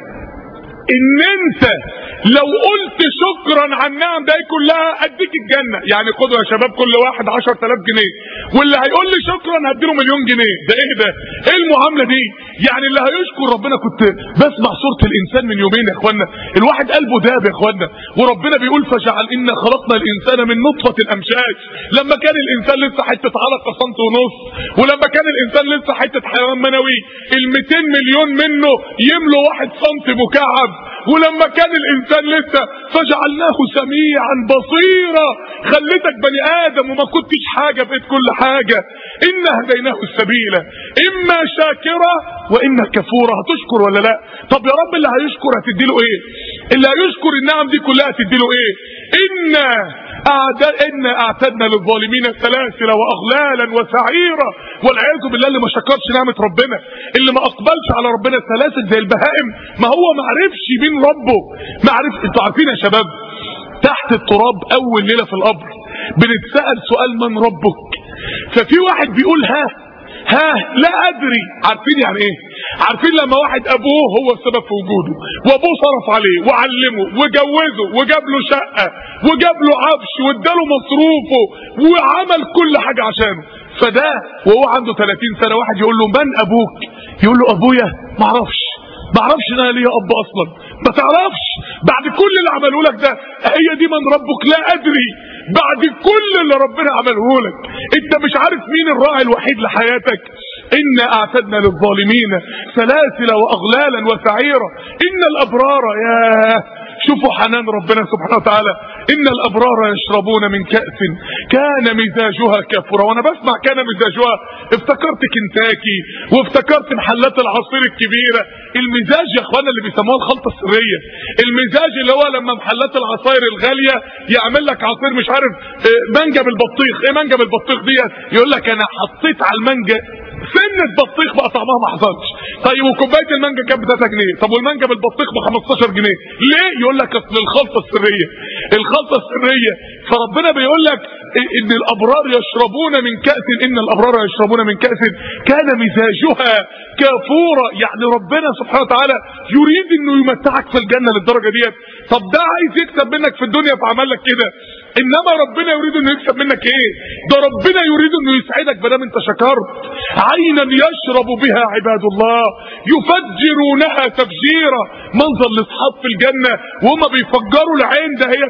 ان انت لو قلت شكرا على النعم ده كلها اديك الجنه يعني خدوا يا شباب كل واحد 10000 جنيه واللي هيقول لي شكرا هديله مليون جنيه ده ايه ده ايه المعامله دي يعني اللي هيشكر ربنا كنت بسمع سوره الانسان من يومين يا اخوانا الواحد قلبه داب يا اخوانا وربنا بيقول فجعل ان خلقنا الانسان من نطفه الامشاج لما كان الانسان لسه حته علقه سنت ونص ولما كان الانسان لسه حته حيوان منوي ال 200 مليون منه يملوا واحد سنت مكعب ولما كان الانسان لسه فجعلناه سميعا بصيرا خليتك بني ادم وما كنتش حاجه بقيت كل حاجه انا هديناه السبيل اما شاكرا واما كفورا هتشكر ولا لا طب يا رب اللي هيشكر هتديله ايه اللي هيشكر النعم دي كلها هتديله ايه انا أعد... إنا أعتدنا للظالمين سلاسل وأغلالا وسعيرا والعياذ بالله اللي ما شكرش نعمة ربنا اللي ما أقبلش على ربنا سلاسل زي البهائم ما هو ما عرفش مين ربه ما عرف انتوا عارفين يا شباب تحت التراب أول ليلة في القبر بنتسأل سؤال من ربك ففي واحد بيقول ها ها لا ادري عارفين يعني ايه عارفين لما واحد ابوه هو السبب في وجوده وابوه صرف عليه وعلمه وجوزه وجاب له شقه وجاب له عفش واداله مصروفه وعمل كل حاجه عشانه فده وهو عنده 30 سنه واحد يقول له من ابوك يقول له ابويا ما اعرفش ما اعرفش ان انا ليا اب اصلا ما تعرفش بعد كل اللي عمله لك ده هي دي من ربك لا ادري بعد كل اللي ربنا عمله لك انت مش عارف مين الراعي الوحيد لحياتك إنا أعتدنا للظالمين سلاسل وأغلالا وسعيرا إن الأبرار يا شوفوا حنان ربنا سبحانه وتعالى إن الأبرار يشربون من كأس كان مزاجها كافورا وأنا بسمع كان مزاجها افتكرت كنتاكي وافتكرت محلات العصير الكبيرة المزاج يا اخوانا اللي بيسموها الخلطة السرية المزاج اللي هو لما محلات العصاير الغالية يعمل لك عصير مش عارف مانجا بالبطيخ ايه مانجا بالبطيخ ديت يقول لك انا حطيت على المانجا سنة بطيخ بقى طعمها ما حصلش طيب وكوبايه المانجا كانت ب 3 جنيه طب والمانجا بالبطيخ ب 15 جنيه ليه يقول لك اصل الخلطه السريه الخلطه السريه فربنا بيقول لك ان الابرار يشربون من كاس ان الابرار يشربون من كاس كان مزاجها كافورا يعني ربنا سبحانه وتعالى يريد انه يمتعك في الجنه للدرجه ديت طب ده عايز يكسب منك في الدنيا فعمل لك كده انما ربنا يريد انه يكسب منك ايه ده ربنا يريد انه يسعدك ما دام انت شكرت عينا يشرب بها عباد الله يفجرونها تفجيرا منظر لاصحاب في الجنه وهم بيفجروا العين ده هي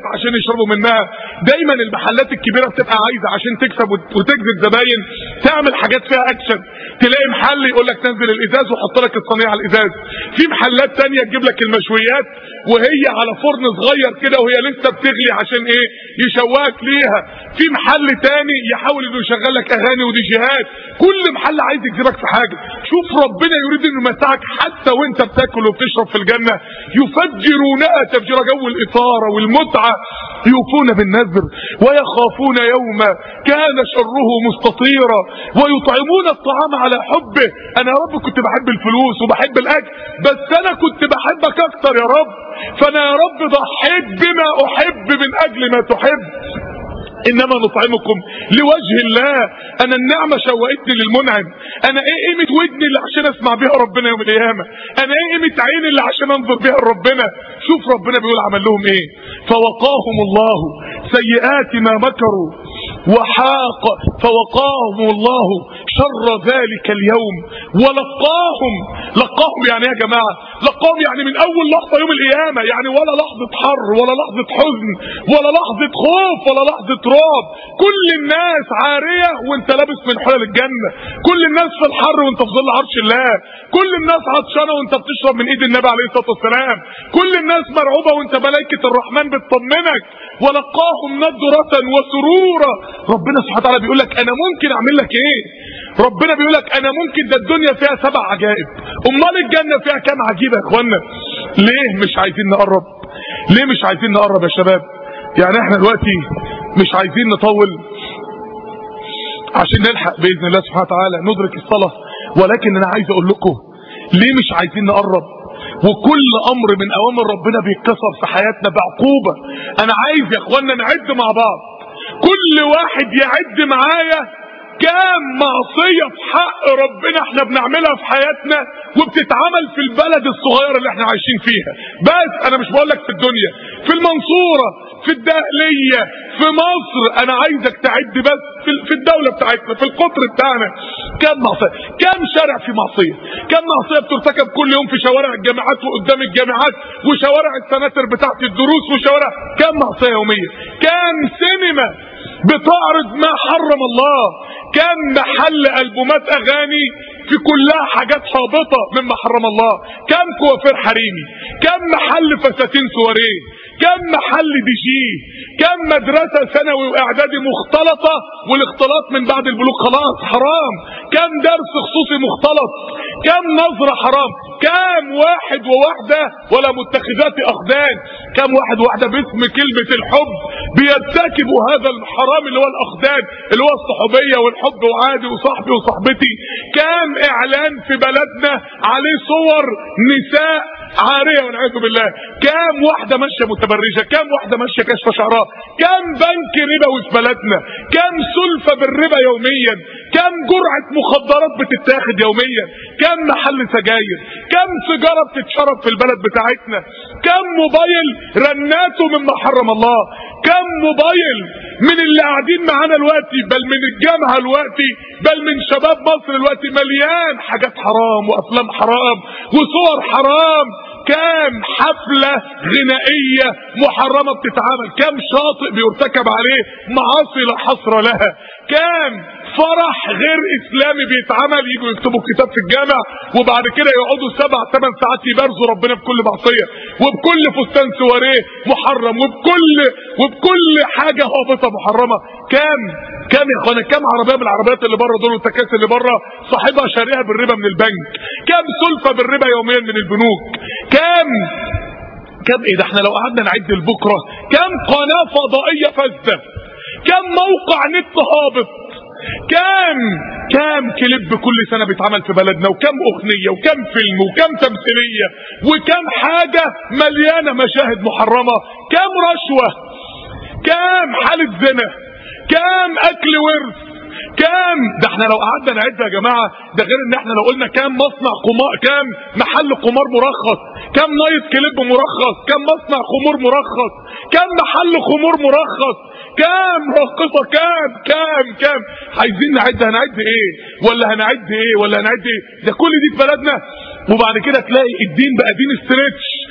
عشان يشربوا منها دايما المحلات الكبيره بتبقى عايزه عشان تكسب وتجذب زباين تعمل حاجات فيها اكشن تلاقي محل يقول لك نزل الازاز وحط لك الصينيه على الازاز في محلات تانية تجيب لك المشويات وهي على فرن صغير كده وهي لسه بتغلي عشان ايه يشواك ليها في محل تاني يحاول انه يشغل لك اغاني وديجيهات كل محل عايز يجذبك في حاجه شوف ربنا يريد انه يمتعك حتى وانت بتاكل وبتشرب في الجنه يفجرونها تفجير جو الاثاره والمتعه يوفون بالنذر ويخافون يوما كان شره مستطيرا ويطعمون الطعام على حبه انا يا رب كنت بحب الفلوس وبحب الاكل بس انا كنت بحبك اكتر يا رب فانا يا رب ضحيت بما احب من اجل ما تحب انما نطعمكم لوجه الله انا النعمه شوقتني للمنعم انا ايه قيمه ودني اللي عشان اسمع بيها ربنا يوم القيامه انا ايه قيمه عيني اللي عشان انظر بيها لربنا شوف ربنا بيقول عمل لهم ايه فوقاهم الله سيئات ما مكروا وحاق فوقاهم الله شر ذلك اليوم ولقاهم لقاهم يعني يا جماعه لقاهم يعني من اول لحظه يوم القيامه يعني ولا لحظه حر ولا لحظه حزن ولا لحظه خوف ولا لحظه رعب كل الناس عاريه وانت لابس من حلل الجنه كل الناس في الحر وانت في ظل عرش الله كل الناس عطشانه وانت بتشرب من ايد النبي عليه الصلاه والسلام كل الناس مرعوبه وانت ملائكه الرحمن بتطمنك ولقاهم نضره وسرورا ربنا سبحانه وتعالى بيقول لك انا ممكن اعمل لك ايه ربنا بيقول لك انا ممكن ده الدنيا فيها سبع عجائب امال الجنه فيها كام عجيبه يا اخوانا ليه مش عايزين نقرب ليه مش عايزين نقرب يا شباب يعني احنا دلوقتي مش عايزين نطول عشان نلحق باذن الله سبحانه وتعالى ندرك الصلاه ولكن انا عايز اقول لكم ليه مش عايزين نقرب وكل امر من اوامر ربنا بيتكسر في حياتنا بعقوبه انا عايز يا اخوانا نعد مع بعض كل واحد يعد معايا كام معصية في حق ربنا احنا بنعملها في حياتنا وبتتعمل في البلد الصغيرة اللي احنا عايشين فيها بس انا مش بقولك في الدنيا في المنصورة في الدقلية في مصر انا عايزك تعد بس في الدولة بتاعتنا في القطر بتاعنا كام معصية كام شارع في معصية كام معصية بترتكب كل يوم في شوارع الجامعات وقدام الجامعات وشوارع السناتر بتاعت الدروس وشوارع كام معصية يومية كام سينما بتعرض ما حرم الله كم محل ألبومات أغاني في كلها حاجات هابطة مما حرم الله كم كوافير حريمي كم محل فساتين سواريه كم محل دي جي كم مدرسة ثانوي واعدادي مختلطة والاختلاط من بعد البلوغ خلاص حرام كم درس خصوصي مختلط كم نظرة حرام كم واحد وواحدة ولا متخذات اخدان كم واحد وواحدة باسم كلمة الحب بيرتكبوا هذا الحرام اللي هو الاخدان اللي هو الصحوبية والحب وعادي وصاحبي وصاحبتي كم اعلان في بلدنا عليه صور نساء عارية والعياذ بالله كام واحدة ماشية متبرجة كام واحدة ماشية كاشفة شعرها كام بنك ربوي في بلدنا كام سلفة بالربا يوميا كام جرعة مخدرات بتتاخد يوميا كام محل سجاير كام سيجارة بتتشرب في البلد بتاعتنا كام موبايل رناته مما حرم الله كم موبايل من اللي قاعدين معانا دلوقتي بل من الجامعة دلوقتي بل من شباب مصر دلوقتي مليان حاجات حرام وافلام حرام وصور حرام كام حفلة غنائية محرمة بتتعمل كام شاطئ بيرتكب عليه معاصي لا حصر لها كام فرح غير اسلامي بيتعمل يجوا يكتبوا كتاب في الجامع وبعد كده يقعدوا سبع ثمان ساعات يبارزوا ربنا بكل معصيه وبكل فستان سواريه محرم وبكل وبكل حاجه هابطه محرمه كام كام يا اخوانا كام عربيه من العربيات اللي بره دول والتكاسي اللي بره صاحبها شاريها بالربا من البنك كام سلفه بالربا يوميا من البنوك كام كم ايه ده احنا لو قعدنا نعد لبكره كم قناه فضائيه فاسده كم موقع نت هابط كام كام كليب كل سنة بيتعمل في بلدنا وكم اغنية وكم فيلم وكم تمثيلية وكم حاجة مليانة مشاهد محرمة كم رشوة كم حالة زنا كم اكل ورث كام ده احنا لو قعدنا نعد يا جماعة ده غير ان احنا لو قلنا كام مصنع قمار كام محل قمار مرخص كام نايت كليب مرخص كام مصنع خمور مرخص كام محل خمور مرخص كام راقصة كام كام كام عايزين نعد هنعد ايه ولا هنعد ايه ولا هنعد ايه ده كل دي في بلدنا وبعد كده تلاقي الدين بقى دين ستريتش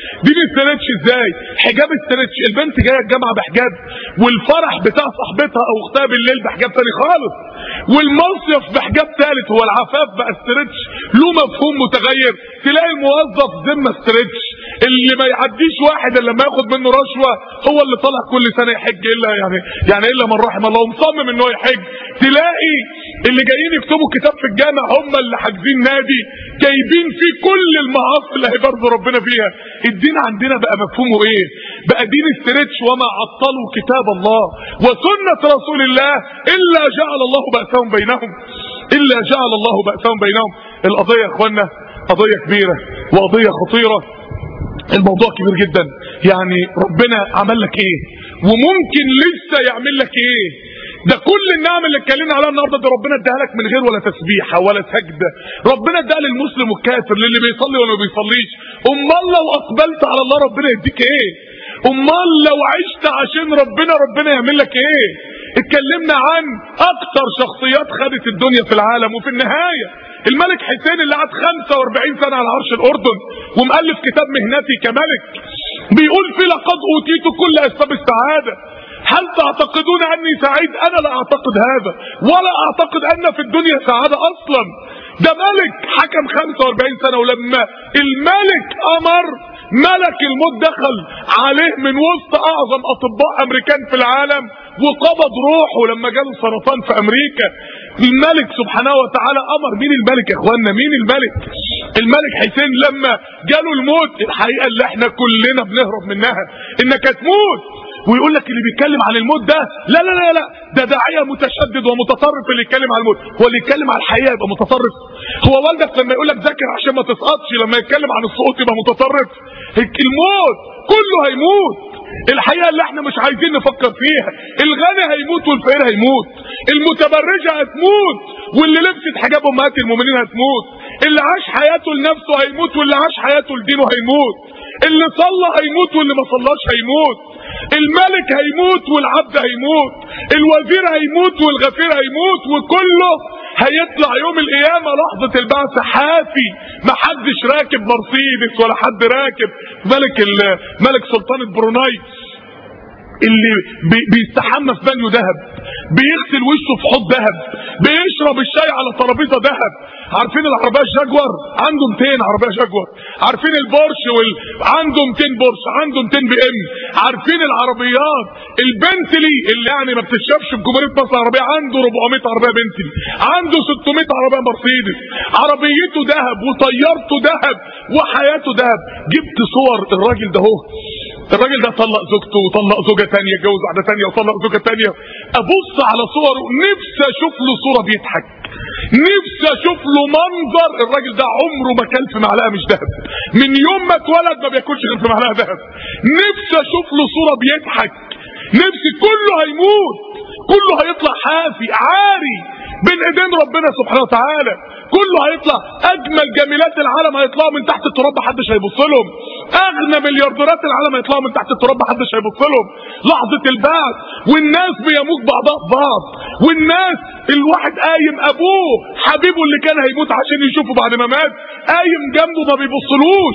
دين استرتش ازاي حجاب استرتش البنت جايه الجامعه بحجاب والفرح بتاع صاحبتها او اختها بالليل بحجاب تاني خالص والمصيف بحجاب ثالث هو العفاف بقى استرتش له مفهوم متغير تلاقي الموظف ذمه استرتش اللي ما يعديش واحد الا لما ياخد منه رشوه هو اللي طالع كل سنه يحج الا يعني يعني الا من رحم الله ومصمم ان هو يحج تلاقي اللي جايين يكتبوا كتاب في الجامع هم اللي حاجزين نادي جايبين فيه كل المعاصي اللي هيبرزوا ربنا فيها الدين عندنا بقى مفهومه ايه بقى دين استرتش وما عطلوا كتاب الله وسنه رسول الله الا جعل الله بأسهم بينهم الا جعل الله بأسهم بينهم القضيه يا اخوانا قضيه كبيره وقضيه خطيره الموضوع كبير جدا يعني ربنا عمل لك ايه وممكن لسه يعمل لك ايه ده كل النعم اللي اتكلمنا عليها النهارده دي ربنا اداها لك من غير ولا تسبيحه ولا سجده ربنا اداها للمسلم والكافر للي بيصلي ولا ما بيصليش امال لو اقبلت على الله ربنا يديك ايه امال لو عشت عشان ربنا ربنا يعمل لك ايه اتكلمنا عن اكتر شخصيات خدت الدنيا في العالم وفي النهايه الملك حسين اللي قعد 45 سنه على عرش الاردن ومؤلف كتاب مهنتي كملك بيقول فيه لقد اوتيت كل اسباب السعاده هل تعتقدون اني سعيد انا لا اعتقد هذا ولا اعتقد ان في الدنيا سعاده اصلا ده ملك حكم 45 سنه ولما الملك امر ملك الموت دخل عليه من وسط اعظم اطباء امريكان في العالم وقبض روحه لما جاله سرطان في امريكا الملك سبحانه وتعالى امر مين الملك يا اخوانا مين الملك الملك حسين لما جاله الموت الحقيقه اللي احنا كلنا بنهرب منها انك هتموت ويقول لك اللي بيتكلم عن الموت ده لا لا لا لا ده داعيه متشدد ومتطرف اللي يتكلم عن الموت هو اللي يتكلم عن الحقيقه يبقى متطرف هو والدك لما يقول لك ذاكر عشان ما تسقطش لما يتكلم عن السقوط يبقى متطرف الموت كله هيموت الحقيقه اللي احنا مش عايزين نفكر فيها الغني هيموت والفقير هيموت المتبرجه هتموت واللي لبست حجاب امهات المؤمنين هتموت اللي عاش حياته لنفسه هيموت واللي عاش حياته لدينه هيموت اللي صلى هيموت واللي ما صلاش هيموت الملك هيموت والعبد هيموت الوزير هيموت والغفير هيموت وكله هيطلع يوم القيامة لحظة البعث حافي محدش راكب مرسيدس ولا حد راكب ملك ملك سلطنة بروناي اللي بي بيستحمى في بانيو ذهب بيغسل وشه في حوض ذهب بيشرب الشاي على ترابيزه ذهب عارفين العربيه الجاكور عنده 200 عربيه جاكور عارفين البورش وال... عنده 200 بورش عنده 200 بي ام عارفين العربيات البنتلي اللي يعني ما بتتشافش في جمهوريه مصر العربيه عنده 400 عربيه بنتلي عنده 600 عربيه مرسيدس عربيته ذهب وطيارته ذهب وحياته ذهب جبت صور الراجل ده اهو الراجل ده طلق زوجته وطلق زوجة تانية اتجوز واحدة تانية وطلق زوجة تانية ابص على صوره نفسي اشوف له صورة بيضحك نفسي اشوف له منظر الراجل ده عمره ما كان في معلقة مش ذهب من يوم ما اتولد ما بياكلش غير في معلقة ذهب نفسي اشوف له صورة بيضحك نفسي كله هيموت كله هيطلع حافي عاري بين ايدين ربنا سبحانه وتعالى كله هيطلع اجمل جميلات العالم هيطلعوا من تحت التراب محدش هيبص لهم اغنى مليارديرات العالم هيطلعوا من تحت التراب محدش هيبص لهم لحظه البعث والناس بيموت بعضها ببعض والناس الواحد قايم ابوه حبيبه اللي كان هيموت عشان يشوفه بعد ما مات قايم جنبه ما بيبصلوش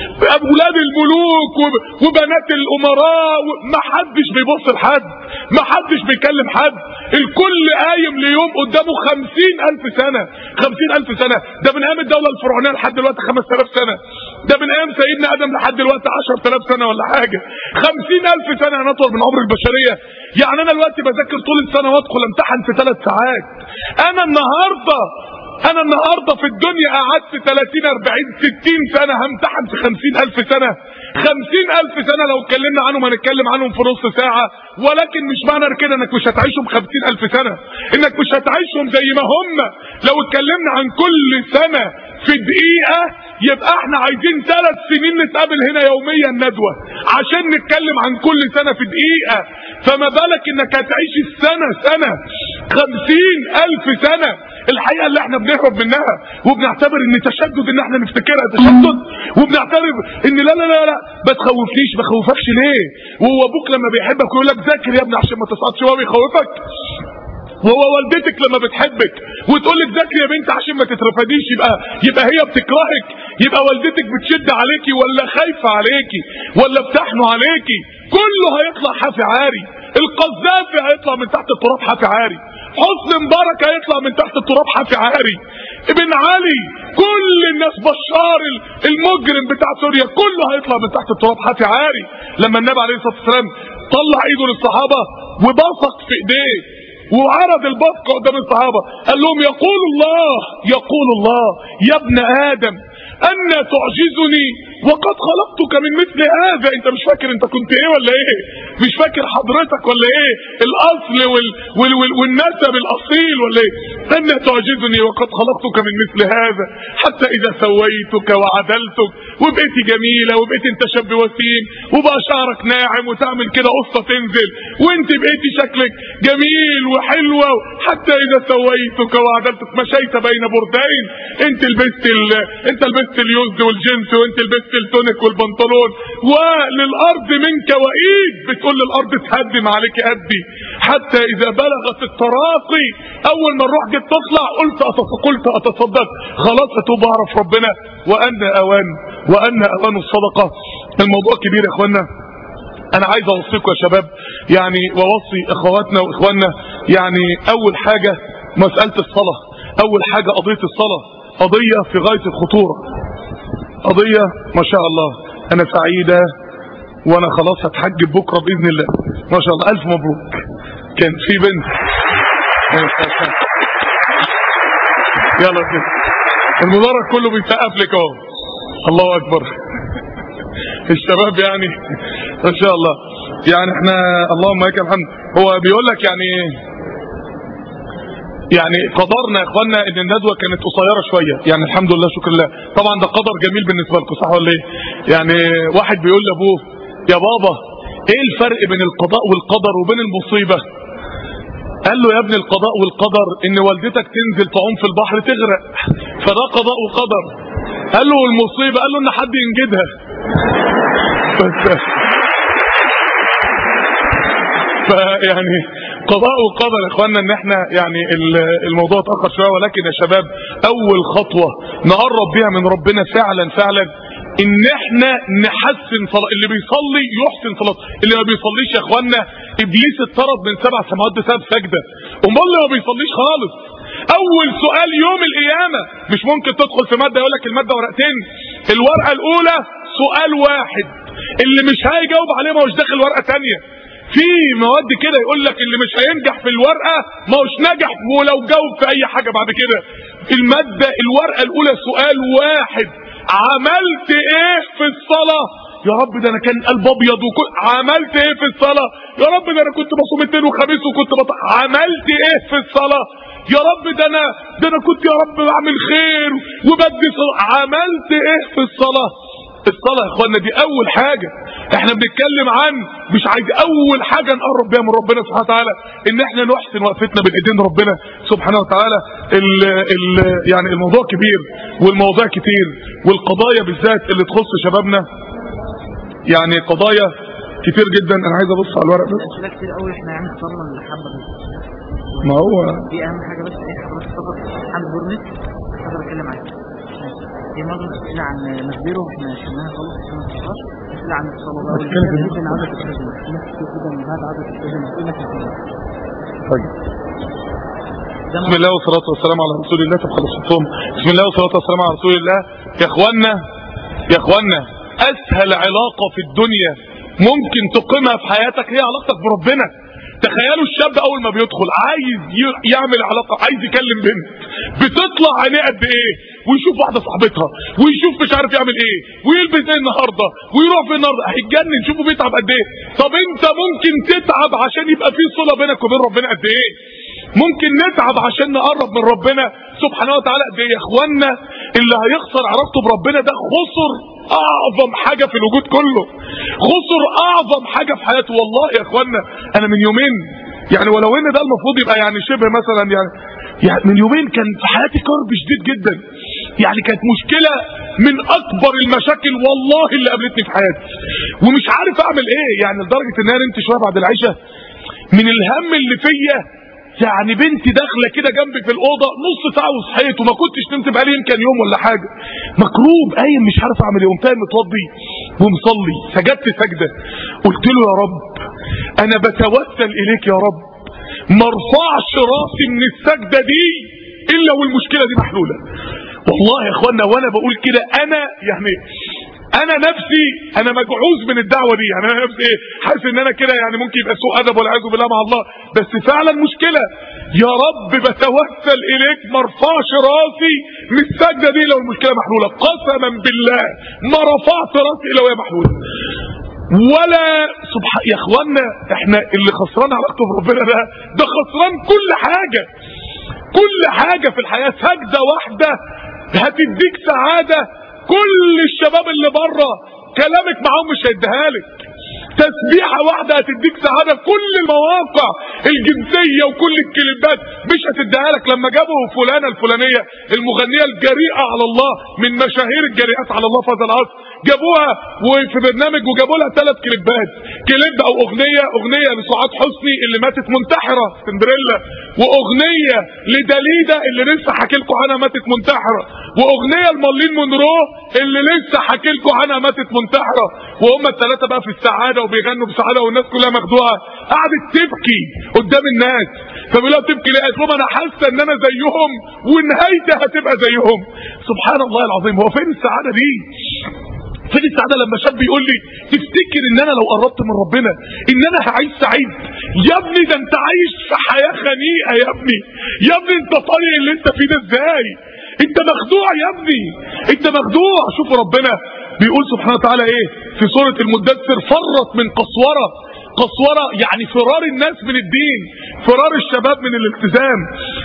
اولاد الملوك وبنات الامراء ما حدش بيبص لحد ما حدش بيكلم حد الكل قايم ليوم قدامه خمسين الف سنة خمسين الف سنة ده من ايام الدولة الفرعونية لحد دلوقتي خمس تلاف سنة ده من ايام سيدنا ادم لحد دلوقتي عشر تلاف سنة ولا حاجة خمسين الف سنة انا اطول من عمر البشرية يعني انا دلوقتي بذاكر طول السنة وادخل امتحن في ثلاث ساعات انا النهاردة انا النهاردة في الدنيا قعدت 30 40 60 سنة همتحن في 50 الف سنة 50 الف سنة لو اتكلمنا عنهم هنتكلم عنهم في نص ساعة ولكن مش معنى كده انك مش هتعيشهم 50 الف سنة انك مش هتعيشهم زي ما هم لو اتكلمنا عن كل سنة في دقيقة يبقى احنا عايزين ثلاث سنين نتقابل هنا يوميا ندوة عشان نتكلم عن كل سنة في دقيقة فما بالك انك هتعيش السنة سنة خمسين الف سنة الحقيقة اللي احنا بنهرب منها وبنعتبر ان تشدد ان احنا نفتكرها تشدد وبنعتبر ان لا لا لا لا ما تخوفنيش ما خوفكش ليه وهو ابوك لما بيحبك ويقول لك ذاكر يا ابني عشان ما تسقطش هو بيخوفك وهو والدتك لما بتحبك وتقول لك ذاكري يا بنت عشان ما تترفديش يبقى يبقى هي بتكرهك يبقى والدتك بتشد عليكي ولا خايفه عليكي ولا بتحنوا عليكي كله هيطلع حافي عاري القذافي هيطلع من تحت التراب حافي عاري حسن مبارك هيطلع من تحت التراب حافي عاري ابن علي كل الناس بشار المجرم بتاع سوريا كله هيطلع من تحت التراب حافي عاري لما النبي عليه الصلاه والسلام طلع ايده للصحابه وبصق في ايديه وعرض البصق قدام الصحابه قال لهم يقول الله يقول الله يا ابن ادم أن تعجزني وقد خلقتك من مثل هذا انت مش فاكر انت كنت ايه ولا ايه مش فاكر حضرتك ولا ايه الاصل وال وال وال والنسب الاصيل ولا ايه أن تعجزني وقد خلقتك من مثل هذا حتى اذا سويتك وعدلتك وبقيتي جميلة وبقيت انت شاب وسيم وبقى شعرك ناعم وتعمل كده قصة تنزل وانت بقيتي شكلك جميل وحلوة حتى اذا سويتك وعدلتك مشيت بين بردين انت لبست ال... انت لبست اليوز والجنس وانت لبست التونيك والبنطلون وللارض منك وايد بتقول للارض تهدم عليك قدي حتى اذا بلغت التراقي اول ما الروح جت تطلع قلت قلت اتصدق خلاص اتوب اعرف ربنا وان اوان وان اوان الصدقه الموضوع كبير يا اخوانا انا عايز اوصيكم يا شباب يعني واوصي اخواتنا واخواننا يعني اول حاجه مساله الصلاه اول حاجه قضيه الصلاه قضيه في غايه الخطوره قضيه ما شاء الله انا سعيده وانا خلاص هتحجب بكره باذن الله ما شاء الله الف مبروك كان في بنت يلا كده المدرج كله بيسقف لك اهو الله اكبر الشباب يعني ما شاء الله يعني احنا اللهم لك الحمد هو بيقول لك يعني يعني قدرنا يا اخوانا ان الندوه كانت قصيره شويه يعني الحمد لله شكر الله طبعا ده قدر جميل بالنسبه لكم صح ولا ايه يعني واحد بيقول لابوه يا بابا ايه الفرق بين القضاء والقدر وبين المصيبه قال له يا ابن القضاء والقدر ان والدتك تنزل تعوم في البحر تغرق فده قضاء وقدر قال له المصيبه قال له ان حد ينجدها بس فيعني قضاء وقدر يا اخوانا ان احنا يعني الموضوع اتاخر شويه ولكن يا شباب اول خطوه نقرب بيها من ربنا فعلا فعلا ان احنا نحسن صلاة اللي بيصلي يحسن صلاة اللي ما بيصليش يا اخوانا ابليس اتطرد من سبع سماوات بسبب سجده امال اللي ما بيصليش خالص اول سؤال يوم القيامه مش ممكن تدخل في ماده يقول لك الماده ورقتين الورقه الاولى سؤال واحد اللي مش هيجاوب عليه ما هوش داخل ورقه ثانيه في مواد كده يقول لك اللي مش هينجح في الورقه ما هوش نجح ولو جاوب في اي حاجه بعد كده الماده الورقه الاولى سؤال واحد عملت ايه في الصلاه يا رب ده انا كان قلب ابيض وكنت عملت ايه في الصلاه يا رب ده انا كنت بصوم اثنين وخميس وكنت بط... عملت ايه في الصلاه يا رب ده انا ده انا كنت يا رب بعمل خير وبدي صلاة. عملت ايه في الصلاه الصلاة يا اخوانا دي اول حاجة احنا بنتكلم عن مش عايز اول حاجة نقرب بيها من ربنا سبحانه وتعالى ان احنا نحسن وقفتنا بين ايدين ربنا سبحانه وتعالى ال ال يعني الموضوع كبير والمواضيع كتير والقضايا بالذات اللي تخص شبابنا يعني قضايا كتير جدا انا عايز ابص على الورق بس اسئله كتير قوي احنا يعني اخترنا الحبه بس ما هو دي اهم حاجه بس ايه حضرتك تفضل حمد بورنس حضرتك اتكلم عنها دي معظم الاسئله عن مخبره احنا شلناها خالص عشان ما تخسرش اسئله عن الصلاه بقى بتكلم في جدا عاده الترجمه في ناس كتير جدا هذا عاده الترجمه في ناس كتير طيب ده بسم الله والصلاة والسلام على رسول الله طب خلاص صوم بسم الله والصلاة والسلام على رسول الله يا اخوانا يا اخوانا اسهل علاقة في الدنيا ممكن تقيمها في حياتك هي علاقتك بربنا تخيلوا الشاب اول ما بيدخل عايز ي- يعمل علاقة عايز يكلم بنت بتطلع عينيه قد ايه ويشوف واحدة صاحبتها ويشوف مش عارف يعمل ايه ويلبس ايه النهاردة ويروح فين النهاردة هيتجنن شوفوا بيتعب قد ايه طب انت ممكن تتعب عشان يبقى في صلة بينك وبين ربنا قد ايه ممكن نتعب عشان نقرب من ربنا سبحانه وتعالى قد ايه يا اخوانا اللي هيخسر علاقته بربنا ده خسر اعظم حاجه في الوجود كله خسر اعظم حاجه في حياته والله يا اخوانا انا من يومين يعني ولو ان ده المفروض يبقى يعني شبه مثلا يعني يعني من يومين كان في حياتي كرب شديد جدا يعني كانت مشكله من اكبر المشاكل والله اللي قابلتني في حياتي ومش عارف اعمل ايه يعني لدرجه ان انا نمت شويه بعد العشاء من الهم اللي فيا يعني بنتي داخله كده جنبي في الاوضه نص ساعه وصحيت وما كنتش نمت بقالي يمكن يوم ولا حاجه مكروب قايم مش عارف اعمل ايه قمت قايم متوضي ومصلي سجدت سجده قلت له يا رب انا بتوسل اليك يا رب ما ارفعش راسي من السجده دي الا والمشكله دي محلوله والله يا اخوانا وانا بقول كده انا يعني انا نفسي انا مجعوز من الدعوه دي يعني انا نفسي ايه حاسس ان انا كده يعني ممكن يبقى سوء ادب والعياذ بالله مع الله بس فعلا مشكله يا رب بتوسل اليك ما ارفعش راسي من السجده دي لو المشكله محلوله قسما بالله ما رفعت راسي الا وهي محلوله ولا سبحان يا اخوانا احنا اللي خسران علاقته بربنا ده ده خسران كل حاجه كل حاجه في الحياه سجده واحده هتديك سعاده كل الشباب اللي بره كلامك معاهم مش هيديها لك تسبيحة واحدة هتديك سعادة كل المواقع الجنسية وكل الكليبات مش هتديها لك لما جابوا فلانة الفلانية المغنية الجريئة على الله من مشاهير الجريئات على الله في هذا العصر جابوها وفي برنامج وجابوا لها ثلاث كليبات كليب او اغنية اغنية لسعاد حسني اللي ماتت منتحرة سندريلا واغنية لداليدا اللي لسه حكي لكم عنها ماتت منتحرة واغنية لمارلين مونرو اللي لسه حكي لكم عنها ماتت منتحرة وهم الثلاثة بقى في السعادة وبيغنوا بسعادة والناس كلها مخدوعة قعدت تبكي قدام الناس فبيقولوا تبكي ليه قالت لهم انا حاسة ان انا زيهم ونهايتي هتبقى زيهم سبحان الله العظيم هو فين السعادة دي فين السعادة لما شاب يقول لي تفتكر ان انا لو قربت من ربنا ان انا هعيش سعيد يا ابني ده انت عايش في حياة خنيقة يا ابني يا ابني انت طالع اللي انت فيه ده ازاي انت مخدوع يا ابني انت مخدوع شوف ربنا بيقول سبحانه وتعالى ايه في سورة المدثر فرط من قسورة قسورة يعني فرار الناس من الدين فرار الشباب من الالتزام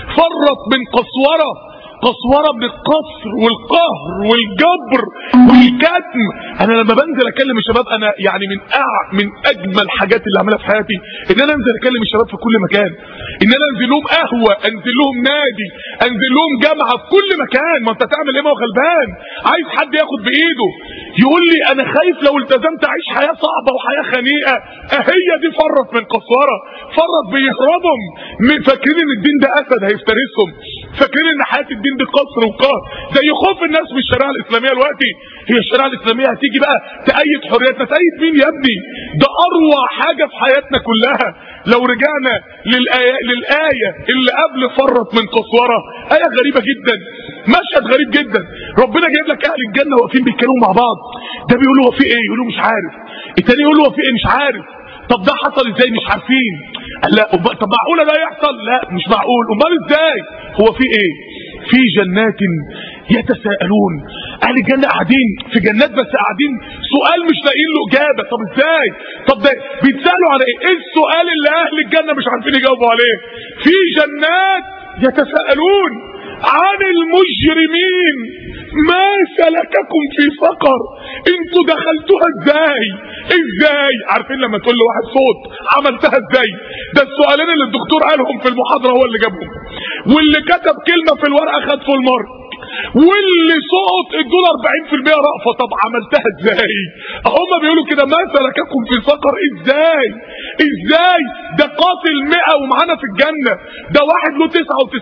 فرط من قسورة قسورة من القصر والقهر والجبر والكتم انا لما بنزل اكلم الشباب انا يعني من أع... من اجمل الحاجات اللي اعملها في حياتي ان انا انزل اكلم الشباب في كل مكان ان انا انزل لهم قهوة انزل لهم نادي انزل لهم جامعة في كل مكان ما انت تعمل ايه ما هو غلبان عايز حد ياخد بايده يقول لي انا خايف لو التزمت اعيش حياة صعبة وحياة خنيقة هي دي فرط من قسورة فرط بيهربهم فاكرين ان الدين ده اسد هيفترسهم فاكرين ان حياة الدين دي قصر وقهر زي خوف الناس من الشريعة الاسلامية دلوقتي هي الشريعة الاسلامية هتيجي بقى تأيد حريتنا تأيد مين يا ابني ده اروع حاجة في حياتنا كلها لو رجعنا للآية, للآية اللي قبل فرط من قسورة آية غريبة جدا مشهد غريب جدا ربنا جايب لك اهل الجنة واقفين بيتكلموا مع بعض ده بيقولوا هو في ايه يقولوا مش عارف التاني يقول هو في ايه مش عارف طب ده حصل ازاي مش عارفين لا طب معقوله ده يحصل لا مش معقول امال ازاي هو في ايه في جنات يتساءلون اهل الجنه قاعدين في جنات بس قاعدين سؤال مش لاقيين له اجابه طب ازاي طب ده بيتسالوا على ايه ايه السؤال اللي اهل الجنه مش عارفين يجاوبوا عليه في جنات يتساءلون عن المجرمين ما سلككم في سقر انتوا دخلتوها ازاي ازاي عارفين لما تقول لواحد صوت عملتها ازاي ده السؤالين اللي الدكتور قالهم في المحاضرة هو اللي جابهم واللي كتب كلمة في الورقة خد فول مارك واللي صوت ادوا 40% رأفة طب عملتها ازاي هم بيقولوا كده ما سلككم في سقر ازاي ازاي ده قاتل 100 ومعانا في الجنة ده واحد له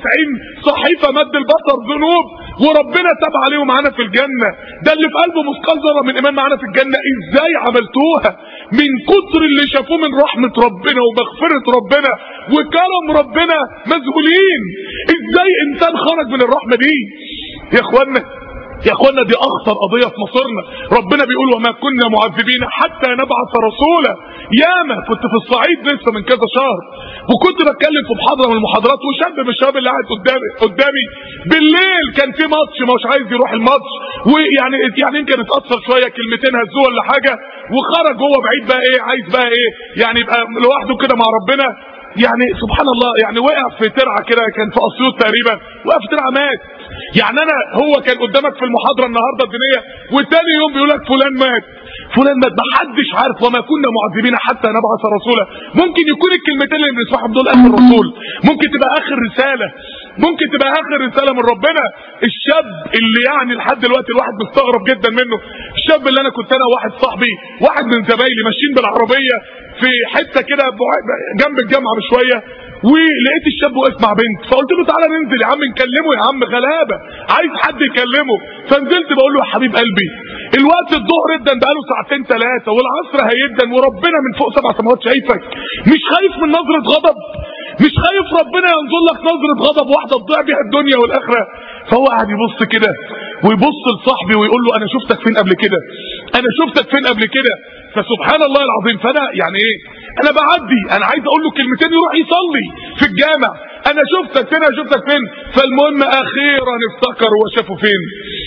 99 صحيفة مد البصر ذنوب وربنا تاب عليه ومعانا في الجنة ده اللي في قلبه مثقال ذره من ايمان معانا في الجنة ازاي عملتوها من كتر اللي شافوه من رحمة ربنا ومغفرة ربنا وكرم ربنا مذهولين ازاي انسان خرج من الرحمة دي يا اخوانا يا اخوانا دي اخطر قضية في مصيرنا ربنا بيقول وما كنا معذبين حتى نبعث رسولا ياما كنت في الصعيد لسه من كذا شهر وكنت بتكلم في محاضرة من المحاضرات وشاب من الشباب اللي قاعد قدامي قدامي بالليل كان في ماتش مش عايز يروح الماتش ويعني يعني يمكن اتأثر شوية كلمتين هزوه ولا حاجة وخرج هو بعيد بقى ايه عايز بقى ايه يعني يبقى لوحده كده مع ربنا يعني سبحان الله يعني وقع في ترعه كده كان في اسيوط تقريبا وقع في ترعه مات يعني انا هو كان قدامك في المحاضره النهارده الدينيه وتاني يوم بيقول لك فلان مات فلان مات ما حدش عارف وما كنا معذبين حتى نبعث رسولا ممكن يكون الكلمتين اللي بنسمعهم دول اخر رسول ممكن تبقى اخر رساله ممكن تبقى اخر رساله من ربنا الشاب اللي يعني لحد دلوقتي الواحد مستغرب جدا منه الشاب اللي انا كنت انا واحد صاحبي واحد من زمايلي ماشيين بالعربيه في حته كده جنب الجامعه بشويه ولقيت الشاب واقف مع بنت فقلت له تعالى ننزل يا عم نكلمه يا عم غلابه عايز حد يكلمه فنزلت بقول له يا حبيب قلبي الوقت الظهر ادن بقاله ساعتين ثلاثه والعصر هيدن وربنا من فوق سبع سماوات شايفك مش خايف من نظره غضب مش خايف ربنا ينظر لك نظرة غضب واحدة تضيع بيها الدنيا والآخرة فهو قاعد يبص كده ويبص لصاحبي ويقول له أنا شفتك فين قبل كده أنا شفتك فين قبل كده فسبحان الله العظيم فأنا يعني إيه أنا بعدي أنا عايز أقول له كلمتين يروح يصلي في الجامع أنا شفتك فين أنا شفتك فين فالمهم أخيرا افتكر هو شافه فين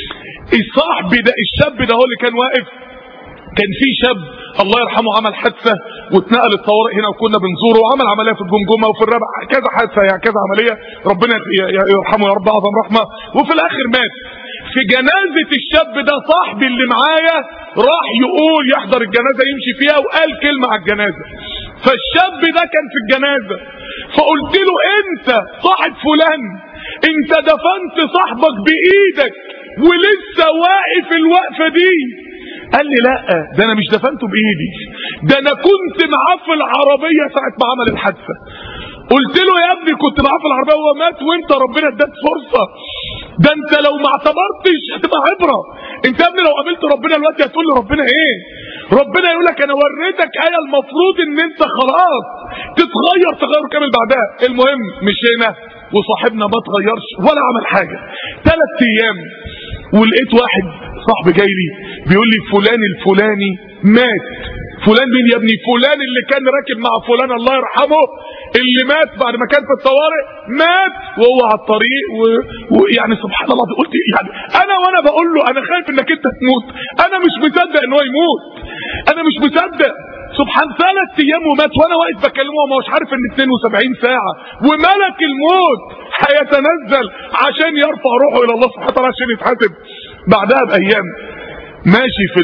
الصاحبي ده الشاب ده هو اللي كان واقف كان في شاب الله يرحمه عمل حادثه واتنقل الطوارئ هنا وكنا بنزوره وعمل عمليه في الجمجمه وفي الربع كذا حادثه يعني كذا عمليه ربنا يرحمه يا رب اعظم رحمه وفي الاخر مات في جنازه الشاب ده صاحبي اللي معايا راح يقول يحضر الجنازه يمشي فيها وقال كلمه على الجنازه فالشاب ده كان في الجنازه فقلت له انت صاحب فلان انت دفنت صاحبك بايدك ولسه واقف الوقفه دي قال لي لا ده انا مش دفنته بايدي ده انا كنت معاه في العربيه ساعه ما عمل الحادثه قلت له يا ابني كنت معاه في العربيه وهو مات وانت ربنا اداك فرصه ده انت لو ما اعتبرتش هتبقى عبره انت يا ابني لو قابلت ربنا دلوقتي هتقول له ربنا ايه ربنا يقول لك انا وريتك ايه المفروض ان انت خلاص تتغير تغير كامل بعدها المهم مشينا وصاحبنا ما اتغيرش ولا عمل حاجه ثلاث ايام ولقيت واحد صاحبي جاي لي بيقول لي فلان الفلاني مات فلان مين يا ابني فلان اللي كان راكب مع فلان الله يرحمه اللي مات بعد ما كان في الطوارئ مات وهو على الطريق ويعني و... سبحان الله قلت يعني انا وانا بقول له انا خايف انك انت تموت انا مش مصدق ان هو يموت انا مش مصدق سبحان ثلاث ايام ومات وانا واقف بكلمه وما مش عارف ان 72 ساعه وملك الموت هيتنزل عشان يرفع روحه الى الله سبحانه وتعالى عشان يتحاسب بعدها بايام ماشي في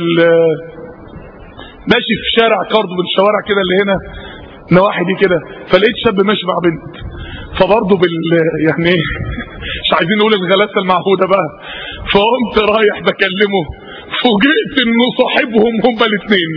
ماشي في شارع كارد من الشوارع كده اللي هنا نواحي دي كده فلقيت شاب ماشي مع بنت فبرضه بال يعني مش عايزين نقول الغلاسه المعهوده بقى فقمت رايح بكلمه فوجئت انه صاحبهم هما الاثنين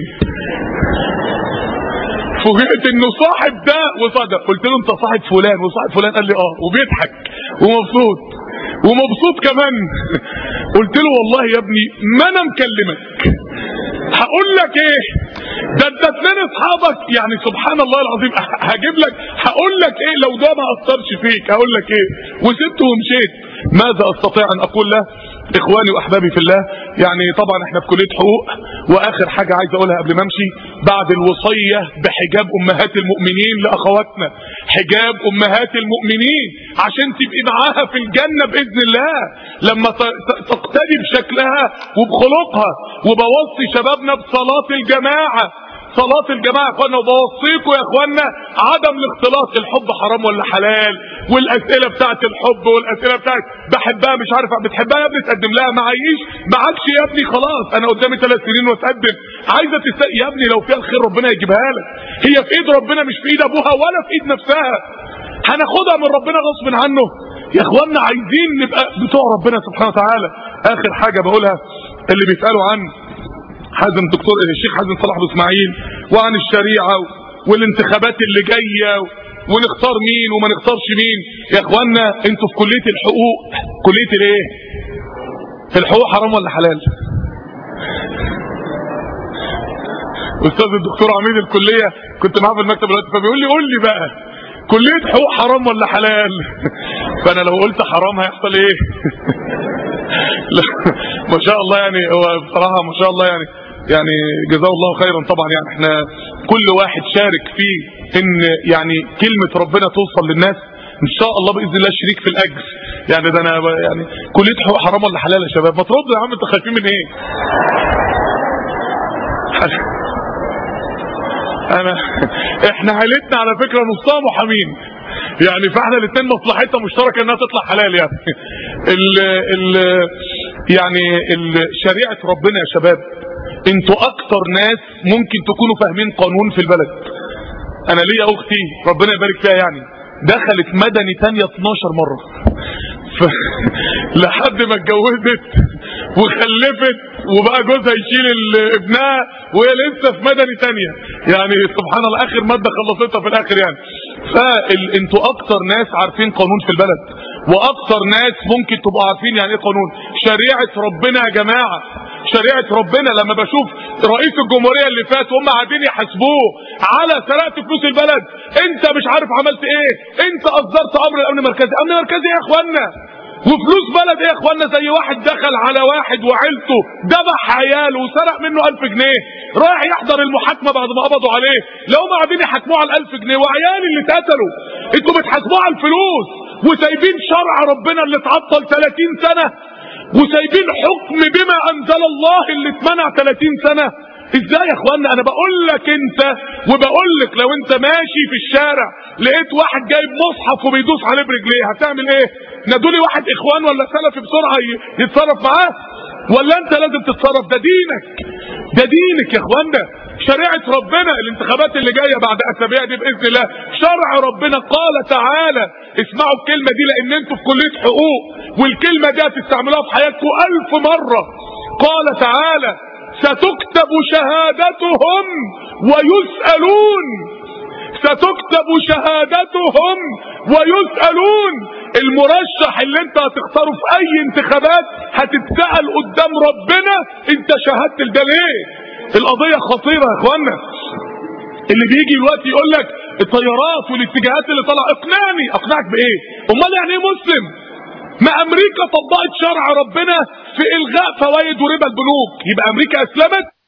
فوجئت انه صاحب ده وصدق قلت له انت صاحب فلان وصاحب فلان قال لي اه وبيضحك ومبسوط ومبسوط كمان قلت له والله يا ابني ما انا مكلمك هقول لك ايه ده انت اثنين اصحابك يعني سبحان الله العظيم هجيب لك هقول لك ايه لو ده ما اثرش فيك هقول لك ايه وسبته ومشيت ماذا استطيع ان اقول له اخواني واحبابي في الله يعني طبعا احنا في كليه حقوق واخر حاجه عايز اقولها قبل ما امشي بعد الوصيه بحجاب امهات المؤمنين لاخواتنا حجاب امهات المؤمنين عشان تبقي معاها في الجنه باذن الله لما تقتدي بشكلها وبخلقها وبوصي شبابنا بصلاه الجماعه صلاة الجماعة يا اخوانا وبوصيكم يا اخوانا عدم الاختلاط الحب حرام ولا حلال والاسئلة بتاعت الحب والاسئلة بتاعت بحبها مش عارف بتحبها يا ابني تقدم لها معيش معكش يا ابني خلاص انا قدامي ثلاث سنين واتقدم عايزة تسأل يا ابني لو فيها الخير ربنا يجيبها لك هي في ايد ربنا مش في ايد ابوها ولا في ايد نفسها هناخدها من ربنا غصب عنه يا اخوانا عايزين نبقى بتوع ربنا سبحانه وتعالى اخر حاجة بقولها اللي بيسألوا عن حازم دكتور الشيخ حازم صلاح ابو اسماعيل وعن الشريعه والانتخابات اللي جايه ونختار مين وما نختارش مين يا اخوانا انتوا في كليه الحقوق كليه الايه الحقوق حرام ولا حلال استاذ الدكتور عميد الكليه كنت معاه في المكتب دلوقتي فبيقول لي قول لي بقى كليه حقوق حرام ولا حلال فانا لو قلت حرام هيحصل ايه لا ما شاء الله يعني هو بصراحة ما شاء الله يعني يعني جزاه الله خيرا طبعا يعني احنا كل واحد شارك فيه ان يعني كلمة ربنا توصل للناس ان شاء الله باذن الله شريك في الاجر يعني ده انا يعني كليه حقوق حرام ولا حلال يا شباب ما تردوا يا عم انتوا خايفين من ايه انا احنا عيلتنا على فكره نصها محامين يعني فاحنا الاثنين مصلحتنا مشتركه انها تطلع حلال يعني ال ال يعني ال شريعه ربنا يا شباب انتوا اكتر ناس ممكن تكونوا فاهمين قانون في البلد انا ليا اختي ربنا يبارك فيها يعني دخلت مدني تانية 12 مره ف... لحد ما اتجوزت وخلفت وبقى جوزها يشيل ابنها وهي لسه في مدني تانية يعني سبحان الله اخر مادة خلصتها في الاخر يعني فانتوا اكتر ناس عارفين قانون في البلد واكتر ناس ممكن تبقوا عارفين يعني ايه قانون شريعه ربنا يا جماعه شريعه ربنا لما بشوف رئيس الجمهوريه اللي فات وهم قاعدين يحاسبوه على سرقه فلوس البلد انت مش عارف عملت ايه انت اصدرت امر الامن المركزي امن مركزي ايه يا اخوانا وفلوس بلد ايه يا اخوانا زي واحد دخل على واحد وعيلته ذبح عياله وسرق منه 1000 جنيه رايح يحضر المحاكمه بعد ما قبضوا عليه لو هم قاعدين يحاكموه على ال 1000 جنيه وعيال اللي اتقتلوا انتوا بتحاسبوه على الفلوس وسايبين شرع ربنا اللي اتعطل 30 سنه وسايبين حكم بما انزل الله اللي اتمنع 30 سنه ازاي يا اخوانا انا بقول لك انت وبقول لك لو انت ماشي في الشارع لقيت واحد جايب مصحف وبيدوس عليه برجليه هتعمل ايه نادولي واحد اخوان ولا سلفي بسرعه ي- يتصرف معاه ولا انت لازم تتصرف ده دينك ده دينك يا اخوانا شريعه ربنا الانتخابات اللي جايه بعد اسابيع دي باذن الله شرع ربنا قال تعالى اسمعوا الكلمه دي لان انتوا في كليه حقوق والكلمه دي هتستعملوها في حياتكم الف مره قال تعالى ستكتب شهادتهم ويسألون ستكتب شهادتهم ويسألون المرشح اللي انت هتختاره في اي انتخابات هتتسأل قدام ربنا انت شهدت ده ليه القضية خطيرة يا اخوانا اللي بيجي دلوقتي يقول لك الطيارات والاتجاهات اللي طالعه اقنعني اقنعك بايه امال يعني ايه مسلم ما امريكا طبقت شرع ربنا في الغاء فوائد وربا البنوك يبقى امريكا اسلمت